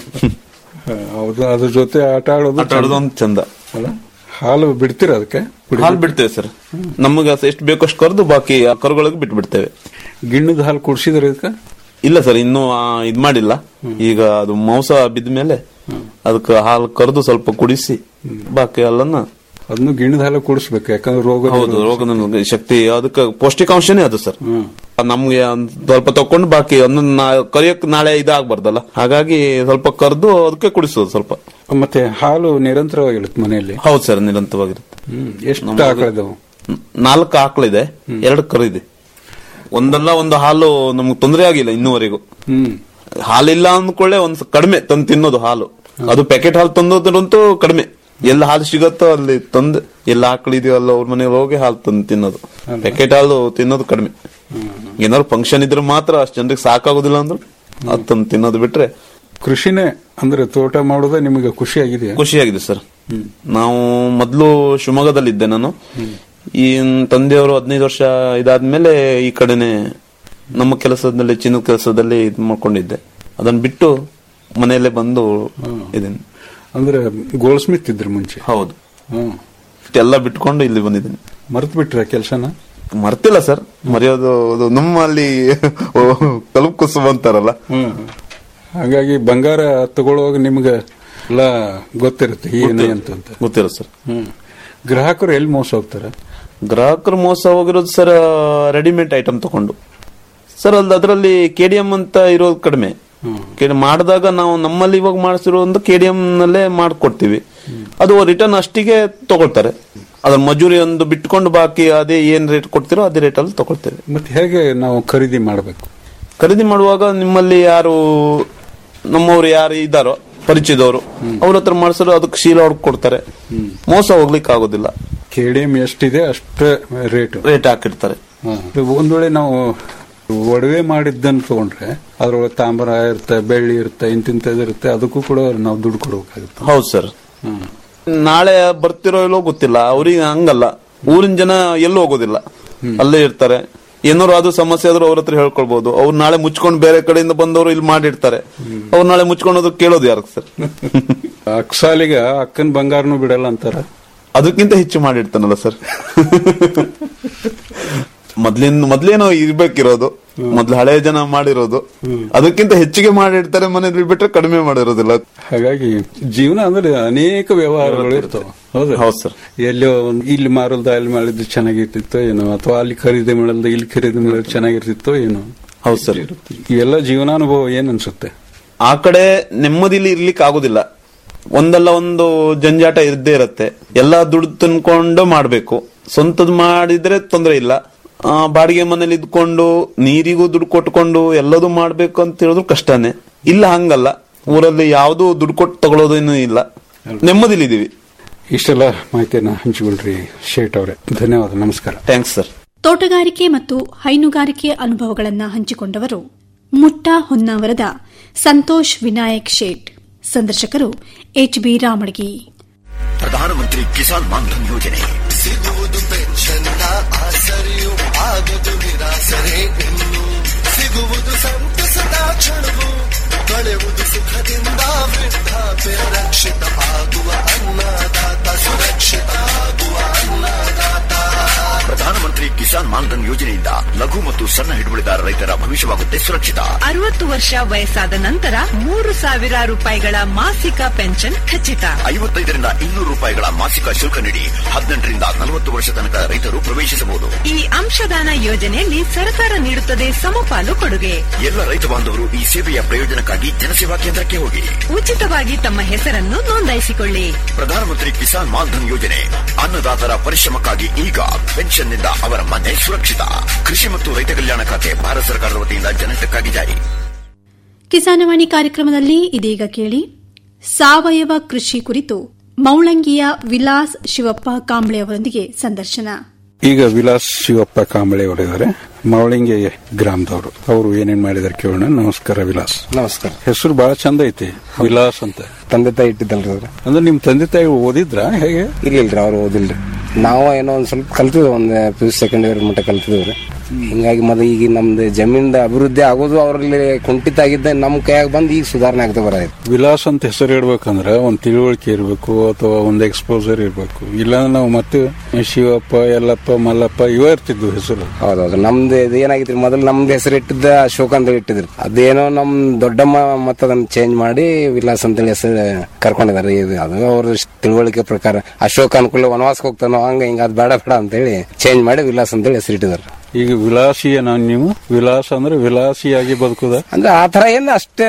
ಹ, ಹೌದು ಅದ್ರ ಜೊತೆ ಆಟ ಆಡೋದು ಆಟ ಆಡೋದು ಒಂದು ಚಂದ ಅಲ್ಲ ಹಾಲು ಬಿಡ್ತೀರ ಅದಕ್ಕೆ ಕುಡಿ- ಹಾಲು ಬಿಡ್ತೇವೆ ಸರ್ ನಮಗೆ ಎಷ್ಟು ಬೇಕೋ ಅಷ್ಟು ಕರೆದು ಬಾಕಿ ಆ ಕರುಗಳಿಗೆ ಬಿಟ್ಟು ಬಿಡ್ತೇವೆ ಗಿಣ್ಣದ ಹಾಲು ಕುಡಿಸಿದ್ರೆ ಇದಕ್ಕೆ ಇಲ್ಲ ಸರ್ ಇನ್ನೂ ಆ, ಇದ್ ಮಾಡಿಲ್ಲ ಈಗ ಅದು ಮಾಂಸ ಬಿದ್ದ ಮೇಲೆ ಅದಕ್ಕೆ ಹಾಲು ಕರೆದು ಸ್ವಲ್ಪ ಕುಡಿಸಿ ಬಾಕಿ ಹಾಲನ್ನ ಅದನ್ನು ಗಿಣ್ಣದ ಹಾಲು ಕುಡಿಸ್ಬೇಕು ಯಾಕಂದ್ರೆ ರೋಗ ಹೌದು ರೋಗ ನಿರೋಧಕ ಶಕ್ತಿ ಅದಕ್ಕೆ ಪೌಷ್ಟಿಕಾಂಶನೇ ಅದು ಸರ್ ಹ್ಮ್. ನಮ್ಗೆ ಒಂದ್ ಸ್ವಲ್ಪ ತಕೊಂಡು ಬಾಕಿ ಒಂದೊಂದು ಕರಿಯಕ್ ನಾಳೆ ಇದಾಗಬಾರ್ದಲ್ಲ ಹಾಗಾಗಿ ಸ್ವಲ್ಪ ಕರೆದು ಅದಕ್ಕೆ ಕುಡಿಸೋದು ಸ್ವಲ್ಪ ಮತ್ತೆ ಹಾಲು ನಿರಂತರವಾಗಿರುತ್ತೆ ಮನೆಯಲ್ಲಿ ಹೌದು ಸರ್ ನಿರಂತರವಾಗಿರುತ್ತೆ ಹ್ಮ್ ಎಷ್ಟು ಆಕಳದವು ನ್- ನಾಲ್ಕು ಆಕಳಿದೆ ಎರಡು ಕರು ಇದೆ ಒಂದಲ್ಲ ಒಂದು ಹಾಲು ನಮ್ಗೆ ತೊಂದರೆ ಆಗಿಲ್ಲ ಇನ್ನೂವರೆಗೂ ಹ್ಮ್ ಹಾಲಿಲ್ಲ ಅಂದ್ಕೊಳ್ಳೆ ಒಂದ್ ಕಡಿಮೆ ತಂದು ತಿನ್ನೋದು ಹಾಲು ಅದು ಪ್ಯಾಕೆಟ್ ಹಾಲು ತಂದೋದ್ರಂತೂ ಕಡಿಮೆ ಎಲ್ಲ ಹಾಲು ಸಿಗತ್ತೋ ಅಲ್ಲಿ ತಂದು ಎಲ್ಲ ಆಕಳಿದೆಯಲ್ಲ ಅವ್ರ ಮನೆಗೆ ಹೋಗಿ ಹಾಲು ತಂದು ತಿನ್ನೋದು ಪ್ಯಾಕೆಟ್ ಹಾಲು ತಿನ್ನೋದು ಕಡಿಮೆ ಏನಾದ್ರು ಫಂಕ್ಷನ್ ಇದ್ರೆ ಮಾತ್ರ ಅಷ್ಟು ಜನರಿಗೆ ಸಾಕಾಗೋದಿಲ್ಲ ಅಂದ್ರೆ ಅದು ತಂದು ತಿನ್ನೋದು ಬಿಟ್ರೆ ಕೃಷಿನೇ ಅಂದ್ರೆ ತೋಟ ಮಾಡೋದೇ ನಿಮಗೆ ಖುಷಿ ಆಗಿದೆಯಾ ಖುಷಿಯಾಗಿದೆ ಸರ್ ನಾವು ಮೊದಲು ಶಿವಮೊಗ್ಗದಲ್ಲಿದ್ದೆ ನಾನು ಈ ತಂದೆಯವರು ಹದಿನೈದು ವರ್ಷ ಇದಾದ್ಮೇಲೆ ಈ ಕಡೆನೆ ನಮ್ಮ ಕೆಲಸದಲ್ಲಿ ಚಿನ್ನದ ಕೆಲಸದಲ್ಲಿ ಇದು ಮಾಡ್ಕೊಂಡಿದ್ದೆ ಅದನ್ನ ಬಿಟ್ಟು ಮನೆಯಲ್ಲೇ ಬಂದು ಇದೀನಿ ಅಂದ್ರೆ ಗೋಲ್ಡ್ ಸ್ಮಿತ್ ಇದ್ರು ಮುಂಚೆ ಹೌದು ಹ್ಮ್ ಎಲ್ಲ ಬಿಟ್ಕೊಂಡು ಇಲ್ಲಿ ಬಂದಿದ್ದೀನಿ ಮರ್ತ್ ಬಿಟ್ರ ಕೆಲ್ಸನ ಮರ್ತಿಲ್ಲ ಸರ್ ಮರೆಯೋದು ಅದು ನಮ್ಮಲ್ಲಿ ಕಲುಪ್ ಕುಸುಮ ಅಂತಾರಲ್ಲ ಹ್ಮ್ ಹಾಗಾಗಿ ಬಂಗಾರ ತಗೊಳ್ಳುವಾಗ ನಿಮ್ಗೆ ಎಲ್ಲ ಗೊತ್ತಿರುತ್ತೆ ಏನು ಅಂತಂತ ಗೊತ್ತಿರೋ ಸರ್ ಹ್ಮ್ ಗ್ರಾಹಕರು ಎಲ್ಲಿ ಮೋಸ ಹೋಗ್ತಾರೆ ಗ್ರಾಹಕರು ಮೋಸ ಹೋಗಿರೋದು ಸರ್ ರೆಡಿಮೇಡ್ ಐಟಮ್ ತಗೊಂಡು ಸರ್ ಅಲ್ಲಿ ಅದರಲ್ಲಿ ಕೆಡಿಎಂ ಅಂತ ಇರೋದು ಕಡಿಮೆ ಕೆ- ಮಾಡಿದಾಗ ನಾವು ನಮ್ಮಲ್ಲಿ ಇವಾಗ ಮಾಡಿಸಿರೋ ಒಂದು ಕೆಡಿಎಂ ನಲ್ಲೇ ಮಾಡ್ಕೊಡ್ತೀವಿ ಅದು ರಿಟರ್ನ್ ಅಷ್ಟಿಗೆ ತಗೊಳ್ತಾರೆ ಅದ್ರ ಮಜೂರಿ ಒಂದು ಬಿಟ್ಕೊಂಡು ಬಾಕಿ ಅದೇ ಏನ್ ರೇಟ್ ಕೊಡ್ತಿರೋ ಅದೇ ರೇಟ್ ಅಲ್ಲಿ ತಗೊಳ್ತೇವೆ ಮತ್ತೆ ಹೇಗೆ ನಾವು ಖರೀದಿ ಮಾಡಬೇಕು ಖರೀದಿ ಮಾಡುವಾಗ ನಿಮ್ಮಲ್ಲಿ ಯಾರು ನಮ್ಮವ್ರು ಯಾರು ಇದ್ದಾರೋ ಪರಿಚಯದವರು ಅವ್ರ ಹತ್ರ ಮಾಡಿಸಿರೋ ಅದಕ್ಕೆ ಶೀಲ ಹೊಡ್ಕ್ ಕೊಡ್ತಾರೆ ಮೋಸ ಹೋಗ್ಲಿಕ್ಕೆ ಆಗೋದಿಲ್ಲ ಕೆ ಡಿ ಎಂ ಎಷ್ಟಿದೆ ಅಷ್ಟೇ ರೇಟು ರೇಟ್ ಹಾಕಿರ್ತಾರೆ ಒಂದ್ ವೇಳೆ ನಾವು ಒಡವೆ ಮಾಡಿದ್ದನ್ನು ತಗೊಂಡ್ರೆ ಅದ್ರೊಳಗೆ ತಾಮ್ರ ಇರುತ್ತೆ ಬೆಳ್ಳಿ ಇರುತ್ತೆ ಇಂತಿಂತದ್ದು ಇರುತ್ತೆ ಅದಕ್ಕೂ ಕೂಡ ನಾವು ದುಡ್ಡು ಕೊಡ್ಬೇಕಾಗುತ್ತೆ ಹೌದು ಸರ್ ಹ್ಮ್ ನಾಳೆ ಬರ್ತಿರೋ ಇಲ್ಲೋ ಗೊತ್ತಿಲ್ಲ ಅವ್ರಿಗೆ ಹಂಗಲ್ಲ ಊರಿನ ಜನ ಎಲ್ಲೂ ಹೋಗೋದಿಲ್ಲ ಅಲ್ಲೇ ಇರ್ತಾರೆ ಏನಾರು ಅದು ಸಮಸ್ಯೆ ಆದ್ರೂ ಅವ್ರ ಹತ್ರ ಹೇಳ್ಕೊಳ್ಬಹುದು ಅವ್ರು ನಾಳೆ ಮುಚ್ಕೊಂಡು ಬೇರೆ ಕಡೆಯಿಂದ ಬಂದವರು ಇಲ್ಲಿ ಮಾಡಿರ್ತಾರೆ ಅವ್ರು ನಾಳೆ ಮುಚ್ಕೊಂಡು ಹೋದ್ರೆ ಕೇಳೋದು ಯಾರು ಸರ್ ಅಕ್ಸಾಲಿಗ ಅಕ್ಕನ ಬಂಗಾರನು ಬಿಡಲ್ಲ ಅಂತಾರ ಅದಕ್ಕಿಂತ ಹೆಚ್ಚು ಮಾಡಿರ್ತಾನಲ್ಲ ಸರ್ ಮೊದ್ಲಿನ ಮೊದ್ಲೇನೋ ಇರ್ಬೇಕಿರೋದು ಮೊದ್ಲು ಹಳೆ ಜನ ಮಾಡಿರೋದು ಅದಕ್ಕಿಂತ ಹೆಚ್ಚಿಗೆ ಮಾಡಿರ್ತಾರೆ ಮನೇಲಿ ಬಿಟ್ರೆ ಕಡಿಮೆ ಮಾಡಿರೋದಿಲ್ಲ ಹಾಗಾಗಿ ಜೀವನ ಅಂದ್ರೆ ಅನೇಕ ವ್ಯವಹಾರಗಳು ಇರ್ತಾವ ಹೌದು ಹೌದು ಸರ್ ಎಲ್ಲೋ ಒಂದ್ ಇಲ್ಲಿ ಮಾರಲ್ದ ಅಲ್ಲಿ ಮಾಡಿದ್ದು ಚೆನ್ನಾಗಿರ್ತಿತ್ತೋ ಏನೋ ಅಥವಾ ಅಲ್ಲಿ ಖರೀದಿ ಮಾಡಲ್ದ ಇಲ್ಲಿ ಖರೀದಿ ಮಾಡಿದ್ದು ಚೆನ್ನಾಗಿರ್ತಿತ್ತೋ ಏನೋ ಹೌದು ಸರ್ ಇವೆಲ್ಲ ಜೀವನಾನುಭವ ಏನ್ ಅನ್ಸುತ್ತೆ ಆ ಕಡೆ ನೆಮ್ಮದಿಲಿ ಇರ್ಲಿಕ್ಕೆ ಆಗುದಿಲ್ಲ ಒಂದಲ್ಲ ಒಂದು ಜಂಜಾಟ ಇದ್ದೇ ಇರತ್ತೆ ಎಲ್ಲ ದುಡ್ಡು ತಿನ್ಕೊಂಡು ಮಾಡ್ಬೇಕು ಸ್ವಂತದ್ ಮಾಡಿದ್ರೆ ತೊಂದರೆ ಇಲ್ಲ ಆ, ಬಾಡಿಗೆ ಮನೇಲಿ ಇದ್ಕೊಂಡು ನೀರಿಗೂ ದುಡ್ಡು ಕೊಟ್ಕೊಂಡು ಎಲ್ಲದೂ ಮಾಡ್ಬೇಕು ಅಂತ ಹೇಳಿದ್ರು ಕಷ್ಟನೇ ಇಲ್ಲ ಹಂಗಲ್ಲ ಊರಲ್ಲಿ ಯಾವುದು ದುಡ್ಡು ಕೊಟ್ಟು ತಗೊಳ್ಳೋದೇನು ಇಲ್ಲ ನೆಮ್ಮದಿಲಿದ್ದೀವಿ ಇಷ್ಟೆಲ್ಲ ಮಾಹಿತಿಯನ್ನ ಹಂಚಿಕೊಳ್ರಿ ಶೇಟ್ ಅವರೇ ಧನ್ಯವಾದ ನಮಸ್ಕಾರ ಥ್ಯಾಂಕ್ಸ್ ಸರ್ ತೋಟಗಾರಿಕೆ ಮತ್ತು ಹೈನುಗಾರಿಕೆ ಅನುಭವಗಳನ್ನು ಹಂಚಿಕೊಂಡವರು ಮುಟ್ಟ ಹೊನ್ನಾವರದ ಸಂತೋಷ್ ವಿನಾಯಕ್ ಶೇಟ್ ಸಂದರ್ಶಕರು ಎಚ್ಬಿ ರಾಮಡ್ಗಿ ಪ್ರಧಾನಮಂತ್ರಿ ಕಿಸಾನ್ ಮಾನ್ಧನ್ ಯೋಜನೆ ಸಿಗುವುದು ಪೆನ್ಷನ್ನ ಆಸರೆಯು ಆಗದು ನಿರಾಸರೆ ಇನ್ನು ಸಿಗುವುದು ಸಂತಸದ ಕ್ಷಣವು ಕಳೆಯುವುದು ಸುಖದಿಂದ ವೃದ್ಧಾಪ್ಯ ರಕ್ಷಿತ ಆಗುವ ಅನ್ನದಾತ ಸುರಕ್ಷಿತ ಆಗುವ ಅನ್ನದಾತ ಪ್ರಧಾನಮಂತ್ರಿ ಕಿಸಾನ್ ಮಾನ್ಧನ್ ಯೋಜನೆಯಿಂದ ಲಘು ಮತ್ತು ಸಣ್ಣ ಹಿಡುವಳಿದಾರ ರೈತರ ಭವಿಷ್ಯವಾಗುತ್ತೆ ಸುರಕ್ಷಿತ ಅರವತ್ತು ವರ್ಷ ವಯಸ್ಸಾದ ನಂತರ ಮೂರು ಸಾವಿರ ರೂಪಾಯಿಗಳ ಮಾಸಿಕ ಪೆನ್ಷನ್ ಖಚಿತ ಐವತ್ತೈದರಿಂದ ಇನ್ನೂರು ರೂಪಾಯಿಗಳ ಮಾಸಿಕ ಶುಲ್ಕ ನೀಡಿ ಹದಿನೆಂಟರಿಂದ ನಲವತ್ತು ವರ್ಷ ತನಕ ರೈತರು ಪ್ರವೇಶಿಸಬಹುದು ಈ ಅಂಶದಾನ ಯೋಜನೆಯಲ್ಲಿ ಸರ್ಕಾರ ನೀಡುತ್ತದೆ ಸಮಪಾಲು ಕೊಡುಗೆ ಎಲ್ಲ ರೈತ ಬಾಂಧವರು ಈ ಸೇವೆಯ ಪ್ರಯೋಜನಕ್ಕಾಗಿ ಜನಸೇವಾ ಕೇಂದ್ರಕ್ಕೆ ಹೋಗಿ ಉಚಿತವಾಗಿ ತಮ್ಮ ಹೆಸರನ್ನು ನೋಂದಾಯಿಸಿಕೊಳ್ಳಿ ಪ್ರಧಾನಮಂತ್ರಿ ಕಿಸಾನ್ ಮಾನ್ಧನ್ ಯೋಜನೆ ಅನ್ನದಾತರ ಪರಿಶ್ರಮಕ್ಕಾಗಿ ಈಗ ಪೆನ್ಷನ್ನಿಂದ ಅವರ ಮನೆ ಸುರಕ್ಷಿತ ಕೃಷಿ ಮತ್ತು ರೈತ ಕಲ್ಯಾಣ ಖಾತೆ ಭಾರತ ಸರ್ಕಾರದ ವತಿಯಿಂದ ಜನಹಿತಕ್ಕಾಗಿ ಜಾರಿ ಕಿಸಾನವಾಣಿ ಕಾರ್ಯಕ್ರಮದಲ್ಲಿ ಇದೀಗ ಕೇಳಿ ಸಾವಯವ ಕೃಷಿ ಕುರಿತು ಮೌಳಂಗಿಯ ವಿಲಾಸ್ ಶಿವಪ್ಪ ಕಾಂಬ್ಳೆ ಅವರೊಂದಿಗೆ ಸಂದರ್ಶನ ಈಗ ವಿಲಾಸ್ ಶಿವಪ್ಪ ಕಾಂಬಳೆ ಅವರಿದ್ದಾರೆ ಮಾವಳಿಂಗೆ ಗ್ರಾಮದವರು ಅವರು ಏನೇನ್ ಮಾಡಿದಾರೆ ಕೇಳೋಣ ನಮಸ್ಕಾರ ವಿಲಾಸ್ ನಮಸ್ಕಾರ ಹೆಸರು ಬಹಳ ಚಂದ ಐತಿ ವಿಲಾಸ್ ಅಂತ ತಂದೆ ತಾಯಿ ಇಟ್ಟಿದ್ದಲ್ರಿ ಅವ್ರು ಅಂದ್ರೆ ನಿಮ್ ತಂದೆ ತಾಯಿ ಓದಿದ್ರ ಹೇಗೆ ಇರ್ಲಿಲ್ರಿ ಅವ್ರು ಓದಿಲ್ರಿ ನಾವು ಏನೋ ಒಂದ್ ಸ್ವಲ್ಪ ಕಲ್ತಿದ್ವಿ ಒಂದ್ ಪಿ ಯು ಸೆಕೆಂಡ್ ಇಯರ್ ಮಟ್ಟ ಕಲ್ತಿದ್ವಿ ಹಿಂಗಾಗಿ ಮತ್ತೆ ಈಗ ನಮ್ದು ಜಮೀನ್ದ ಅಭಿವೃದ್ಧಿ ಆಗೋದು ಅವರಲ್ಲಿ ಕುಂಠಿತ ಆಗಿದ್ದ ನಮ್ ಕೈಯಾಗ ಬಂದು ಈಗ ಸುಧಾರಣೆ ಆಗ್ತಾ ಬರೈತಿ ವಿಲಾಸ್ ಅಂತ ಹೆಸರು ಇಡ್ಬೇಕಂದ್ರ ಒಂದ್ ತಿಳುವಳಿಕೆ ಇರಬೇಕು ಅಥವಾ ಒಂದ್ ಎಕ್ಸ್ಪೋಸರ್ ಇರಬೇಕು ಇಲ್ಲಾಂದ್ರೆ ನಾವು ಮತ್ತೆ ಶಿವಪ್ಪ ಯಲ್ಲಪ್ಪ ಮಲ್ಲಪ್ಪ ಇವ ಇರ್ತಿದ್ವು ಹೆಸರು ಹೌದೌದು ನಮ್ದು ಇದು ಏನಾಗಿತ್ರಿ ಮೊದಲು ನಮ್ದು ಹೆಸರು ಇಟ್ಟಿದ್ದ ಅಶೋಕ್ ಅಂತ ಇಟ್ಟಿದ್ರಿ ಅದೇನೋ ನಮ್ ದೊಡ್ಡಮ್ಮ ಮತ್ತೆ ಅದನ್ನ ಚೇಂಜ್ ಮಾಡಿ ವಿಲಾಸ್ ಅಂತೇಳಿ ಹೆಸರು ಕರ್ಕೊಂಡಿದಾರೆ ಇದು ಅದು ಅವ್ರ ತಿಳುವಳಿಕೆ ಪ್ರಕಾರ ಅಶೋಕ್ ಅನುಕೂಲ ವನವಾಸಕ್ಕೆ ಹೋಗ್ತಾನೋ ಹಂಗ ಹಿಂಗ ಅದ್ ಬೇಡ ಬೇಡ ಅಂತೇಳಿ ಚೇಂಜ್ ಮಾಡಿ ವಿಲಾಸ್ ಅಂತೇಳಿ ಹೆಸರು ಇಟ್ಟಿದಾರೆ ಈಗ ವಿಲಾಸಿಯನ ನೀವು ವಿಲಾಸ ಅಂದ್ರೆ ವಿಲಾಸಿಯಾಗಿ ಬದುಕುದ ಅಂದ್ರೆ ಆ ತರ ಏನ್ ಅಷ್ಟ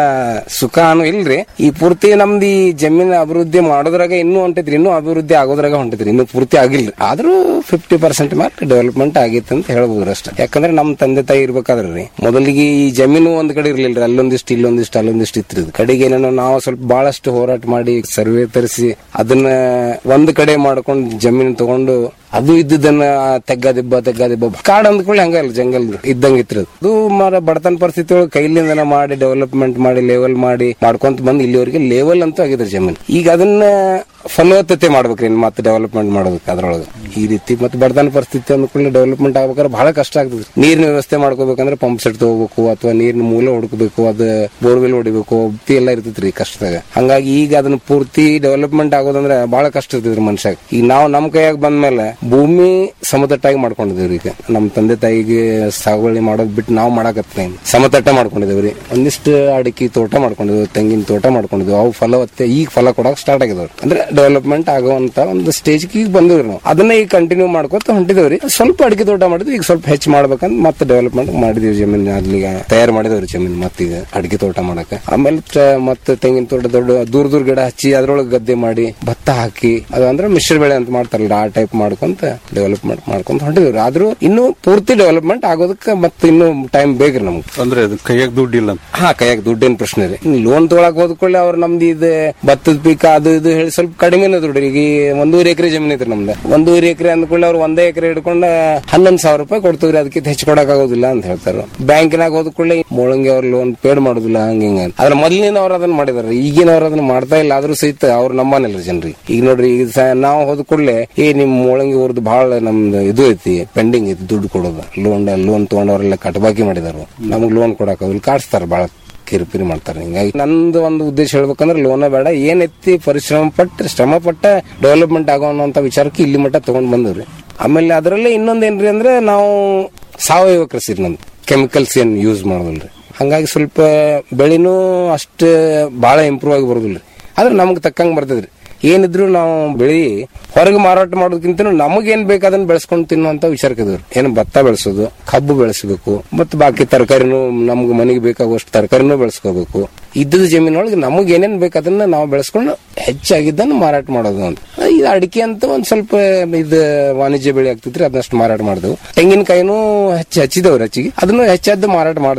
ಸುಖ ಅನು ಇಲ್ರಿ ಈ ಪೂರ್ತಿ ನಮ್ದು ಈ ಜಮೀನ್ ಅಭಿವೃದ್ಧಿ ಮಾಡೋದ್ರಾಗ ಇನ್ನೂ ಹೊಂಟೈತ್ರಿ ಇನ್ನೂ ಅಭಿವೃದ್ಧಿ ಆಗೋದ್ರಾಗ ಹೊಂಟೈತ್ರಿ ಇನ್ನೂ ಪೂರ್ತಿ ಆಗಿಲ್ರಿ ಆದ್ರೂ ಫಿಫ್ಟಿ ಪರ್ಸೆಂಟ್ ಮಾರ್ಕ್ ಡೆವಲಪ್ಮೆಂಟ್ ಆಗೈತೆ ಅಂತ ಹೇಳ್ಬೋದು ಅಷ್ಟೇ ಯಾಕಂದ್ರೆ ನಮ್ ತಂದೆ ತಾಯಿ ಇರ್ಬೇಕಾದ್ರೆ ರೀ ಮೊದಲಿಗೆ ಈ ಜಮೀನು ಒಂದ್ ಕಡೆ ಇರ್ಲಿಲ್ರಿ ಅಲ್ಲೊಂದಿಷ್ಟು ಇಲ್ಲೊಂದಿಷ್ಟು ಅಲ್ಲೊಂದಿಷ್ಟು ಇತ್ತು ಕಡೆಗೆ ಏನೇನೋ ನಾವು ಸ್ವಲ್ಪ ಬಹಳಷ್ಟು ಹೋರಾಟ ಮಾಡಿ ಸರ್ವೆ ತರಿಸಿ ಅದನ್ನ ಒಂದ್ ಕಡೆ ಮಾಡ್ಕೊಂಡು ಜಮೀನು ತಗೊಂಡು ಅದು ಇದ್ದದನ್ನ ತೆಗ್ಗದಿಬ್ಬ ತೆಗ್ಗದಿಬ್ಬ ಕಾಡ್ ಅಂದ್ಕೊಳ್ಳಿ ಹಂಗಲ್ಲ ಜಂಗಲ್ ಇದ್ದಂಗ ಇತ್ತು ಅದು ಮರ ಬಡತನ ಪರಿಸ್ಥಿತಿ ಒಳಗೆ ಕೈಲಿಂದನ ಮಾಡಿ ಡೆವಲಪ್ಮೆಂಟ್ ಮಾಡಿ ಲೆವೆಲ್ ಮಾಡಿ ಮಾಡ್ಕೊಂತ ಬಂದು ಇಲ್ಲಿವರೆಗೆ ಲೆವೆಲ್ ಅಂತೂ ಆಗಿದ್ರೆ ಜಮೀನು ಈಗ ಅದನ್ನ ಫಲವತ್ತತೆ ಮಾಡ್ಬೇಕ್ರಿ ಇನ್ನು ಮತ್ತೆ ಡೆವಲಪ್ಮೆಂಟ್ ಮಾಡ್ಬೇಕು ಅದ್ರೊಳಗೆ ಈ ರೀತಿ ಮತ್ತೆ ಬಡತನ ಪರಿಸ್ಥಿತಿ ಅಂದ್ಕೊಳ್ಳಿ ಡೆವಲಪ್ಮೆಂಟ್ ಆಗ್ಬೇಕಾದ್ರೆ ಬಹಳ ಕಷ್ಟ ಆಗ್ತದೆ ನೀರಿನ ವ್ಯವಸ್ಥೆ ಮಾಡ್ಕೋಬೇಕಂದ್ರೆ ಪಂಪ್ ಸೆಟ್ ತಗೋಬೇಕು ಅಥವಾ ನೀರಿನ ಮೂಲ ಹುಡುಕಬೇಕು ಅದು ಬೋರ್ವೆಲ್ ಹೊಡಿಬೇಕು ಒತ್ತಿ ಎಲ್ಲ ಇರ್ತೈತ್ರಿ ಕಷ್ಟದಾಗ ಹಂಗಾಗಿ ಈಗ ಅದನ್ನ ಪೂರ್ತಿ ಡೆವಲಪ್ಮೆಂಟ್ ಆಗೋದಂದ್ರೆ ಬಹಳ ಕಷ್ಟ ಇರ್ತೈತ್ರಿ ಮನುಷ್ಯ ಈಗ ನಾವು ನಮ್ ಕೈಯಾಗ ಬಂದ್ಮೇಲೆ ಭೂಮಿ ಸಮತಟ್ಟಾಗಿ ಮಾಡ್ಕೊಂಡಿದೇವ್ರಿ ಈಗ ನಮ್ ತಂದೆ ತಾಯಿಗೆ ಸಾಗುವಳಿ ಮಾಡೋದ್ ಬಿಟ್ಟು ನಾವು ಮಾಡಕತ್ತ ಸಮತಟ್ಟ ಮಾಡ್ಕೊಂಡಿದೇವ್ರಿ ಒಂದಿಷ್ಟು ಅಡಿಕೆ ತೋಟ ಮಾಡ್ಕೊಂಡಿದ್ವಿ ತೆಂಗಿನ ತೋಟ ಮಾಡ್ಕೊಂಡಿದ್ವಿ ಅವು ಫಲವತ್ತೆ ಈಗ ಫಲ ಕೊಡಕ್ ಸ್ಟಾರ್ಟ್ ಆಗಿದಾವ್ರಿ ಅಂದ್ರೆ ಡೆವಲಪ್ಮೆಂಟ್ ಆಗುವಂತ ಒಂದು ಸ್ಟೇಜ್ ಈಗ ಬಂದಿವ್ರಿ ನಾವು ಅದನ್ನ ಈಗ ಕಂಟಿನ್ಯೂ ಮಾಡ್ಕೊತ ಹೊಂಟಿದೇವ್ರಿ ಸ್ವಲ್ಪ ಅಡಿಕೆ ತೋಟ ಮಾಡಿದ್ವಿ ಈಗ ಸ್ವಲ್ಪ ಹೆಚ್ಚು ಮಾಡ್ಬೇಕಂತ ಮತ್ತೆ ಡೆವಲಪ್ಮೆಂಟ್ ಮಾಡಿದೀವಿ ಜಮೀನ್ ಅಲ್ಲಿಗೆ ತಯಾರು ಮಾಡಿದವ್ರಿ ಜಮೀನ್ ಮತ್ತೀಗ ಅಡಿಕೆ ತೋಟ ಮಾಡಕ ಆಮೇಲೆ ಟ- ಮತ್ತೆ ತೆಂಗಿನ ತೋಟ ದೊಡ್ಡ ದೂರ ದೂರ ಗಿಡ ಹಚ್ಚಿ ಅದ್ರೊಳಗೆ ಗದ್ದೆ ಮಾಡಿ ಭತ್ತ ಹಾಕಿ ಅದು ಅಂದ್ರೆ ಮಿಶ್ರ ಬೆಳೆ ಅಂತ ಮಾಡ್ತಾರಲ್ಲ ಆ ಟೈಪ್ ಮಾಡ್ಕೊಂತ ಡೆವಲಪ್ಮೆಂಟ್ ಮಾಡ್ಕೊಂತ ಹೊಂಟಿದೇವ್ರಿ ಆದ್ರೂ ಇನ್ನೂ ಪೂರ್ತಿ ಡೆವಲಪ್ಮೆಂಟ್ ಆಗೋದಕ್ಕೆ ಮತ್ತೆ ಇನ್ನೂ ಟೈಮ್ ಬೇಕ್ರಿ ನಮ್ಗೆ ಅಂದ್ರೆ ಅದು ಕೈಯಾಗ ದುಡ್ಡಿಲ್ಲ ಅಂತ ಹಾ ಕೈಯಾಗ ದುಡ್ಡೇನ್ ಪ್ರಶ್ನೆ ರೀ ಲೋನ್ ತೊಗೊಳಕ್ ಹೋದ್ಕೊಳ್ಳಿ ಅವ್ರು ನಮ್ದು ಇದು ಭತ್ತದ ಪೀಕ ಅದು ಇದು ಹೇಳಿ ಸ್ವಲ್ಪ ಕಡಿಮೆನೇ ದುಡ್ಡು ಈಗ ಈ ಒಂದೂವರೆ ಎಕರೆ ಜಮೀನ್ ಐತ್ರಿ ನಮ್ದು ಒಂದೂವರೆ ಎಕರೆ ಅಂದ್ಕೊಳ್ಳಿ ಅವ್ರು ಒಂದೇ ಎಕರೆ ಹಿಡ್ಕೊಂಡ ಹನ್ನೊಂದು ಸಾವಿರ ರೂಪಾಯಿ ಕೊಡ್ತೀವ್ರಿ ಅದಕ್ಕೆ ಹೆಚ್ಚು ಕೊಡಕ್ ಆಗೋದಿಲ್ಲ ಅಂತ ಹೇಳ್ತಾರ ಬ್ಯಾಂಕಿನಾಗ ಹೋದ್ಕೊಳ್ಳಿ ಮೊಳಂಗಿ ಅವ್ರ ಲೋನ್ ಪೇಡ್ ಮಾಡೋದಿಲ್ಲ ಹಂಗ ಹಿಂಗ ಅಂತ. ಆದ್ರೆ ಮೊದಲಿನ ಅವ್ರು ಅದನ್ನ ಮಾಡಿದಾರೆ ಈಗಿನವ್ರು ಅದನ್ನ ಮಾಡ್ತಾ ಇಲ್ಲ ಆದ್ರೂ ಸಹಿತ ಅವ್ರು ನಮ್ಮನಿಲ್ಲ ಜನರಿಗೆ ಈಗ ನೋಡ್ರಿ ಈಗ ಸ- ನಾವು ಹೋದ್ಕೊಳ್ಳೆ ಏ ನಿಮ್ ಮೊಳಂಗಿ ಅವ್ರದ್ದು ಬಹಳ ನಮ್ದು ಇದು ಐತಿ ಪೆಂಡಿಂಗ್ ಐತಿ ದುಡ್ಡು ಕೊಡೋದು ಲೋನ್ ಲೋನ್ ತಗೊಂಡವ್ರೆಲ್ಲ ಕಟಬಾಕಿ ಮಾಡಿದಾರು ನಮಗ್ ಲೋನ್ ಕೊಡಕ್ ಅವ್ರು ಕಾಡ್ಸ್ತಾರ ಬಹಳ ಕಿರಿಪಿರಿ ಮಾಡ್ತಾರೆ ಹಿಂಗಾಗಿ ನಂದು ಒಂದು ಉದ್ದೇಶ ಹೇಳ್ಬೇಕಂದ್ರೆ ಲೋನ ಬೇಡ ಏನ್ ಎತ್ತಿ ಪರಿಶ್ರಮ ಪಟ್ಟು ಶ್ರಮ ಪಟ್ಟ ಡೆವಲಪ್ಮೆಂಟ್ ಆಗೋ ಅನ್ನೋಂಥ ವಿಚಾರಕ್ಕೆ ಇಲ್ಲಿ ಮಟ್ಟ ತಗೊಂಡ್ ಬಂದವ್ರಿ ಆಮೇಲೆ ಅದರಲ್ಲಿ ಇನ್ನೊಂದೇನ್ರಿ ಅಂದ್ರೆ ನಾವು ಸಾವಯವ ಕೃಷಿ ರೀ ನಮ್ದು ಕೆಮಿಕಲ್ಸ್ ಏನ್ ಯೂಸ್ ಮಾಡೋದಿಲ್ರಿ ಹಂಗಾಗಿ ಸ್ವಲ್ಪ ಬೆಳೆನೂ ಅಷ್ಟು ಬಹಳ ಇಂಪ್ರೂವ್ ಆಗಿ ಬರೋದಿಲ್ರಿ ಆದ್ರೆ ನಮ್ಗೆ ತಕ್ಕಂಗೆ ಬರ್ತದ್ರಿ ಏನಿದ್ರು ನಾವು ಬೆಳಿ ಹೊರಗೆ ಮಾರಾಟ ಮಾಡೋದಕ್ಕಿಂತ ನಮಗೇನ್ ಬೇಕು ಅದನ್ನ ಬೆಳೆಸ್ಕೊಂಡು ತಿನ್ನುವಂತ ವಿಚಾರಕ್ಕಿದ್ರು ಏನು ಭತ್ತ ಬೆಳೆಸೋದು ಕಬ್ಬು ಬೆಳೆಸಬೇಕು ಮತ್ತು ಬಾಕಿ ತರಕಾರಿನೂ ನಮ್ಗೆ ಮನೆಗೆ ಬೇಕಾಗುವಷ್ಟು ತರಕಾರಿನೂ ಬೆಳೆಸ್ಕೋಬೇಕು ಇದ್ದದ ಜಮೀನೊಳಗೆ ನಮಗೆ ಏನೇನ್ ಬೇಕು ಅದನ್ನ ನಾವು ಬೆಳೆಸ್ಕೊಂಡು ಹೆಚ್ಚಾಗಿದ್ದನ್ನು ಮಾರಾಟ ಮಾಡೋದು ಅಂತ ಇದು ಅಡಿಕೆ ಅಂತ ಒಂದ್ ಸ್ವಲ್ಪ ಇದು ವಾಣಿಜ್ಯ ಬೆಳೆ ಆಗ್ತಿದ್ರಿ ಅದನ್ನಷ್ಟು ಮಾರಾಟ ಮಾಡಿದೆವು ತೆಂಗಿನಕಾಯಿನೂ ಹೆಚ್ಚು ಹಚ್ಚಿದವ್ರಿ ಹೆಚ್ಚಿಗೆ ಅದನ್ನು ಹೆಚ್ಚಾದ್ದು ಮಾರಾಟ ಮಾಡ್ದವ್ರಿ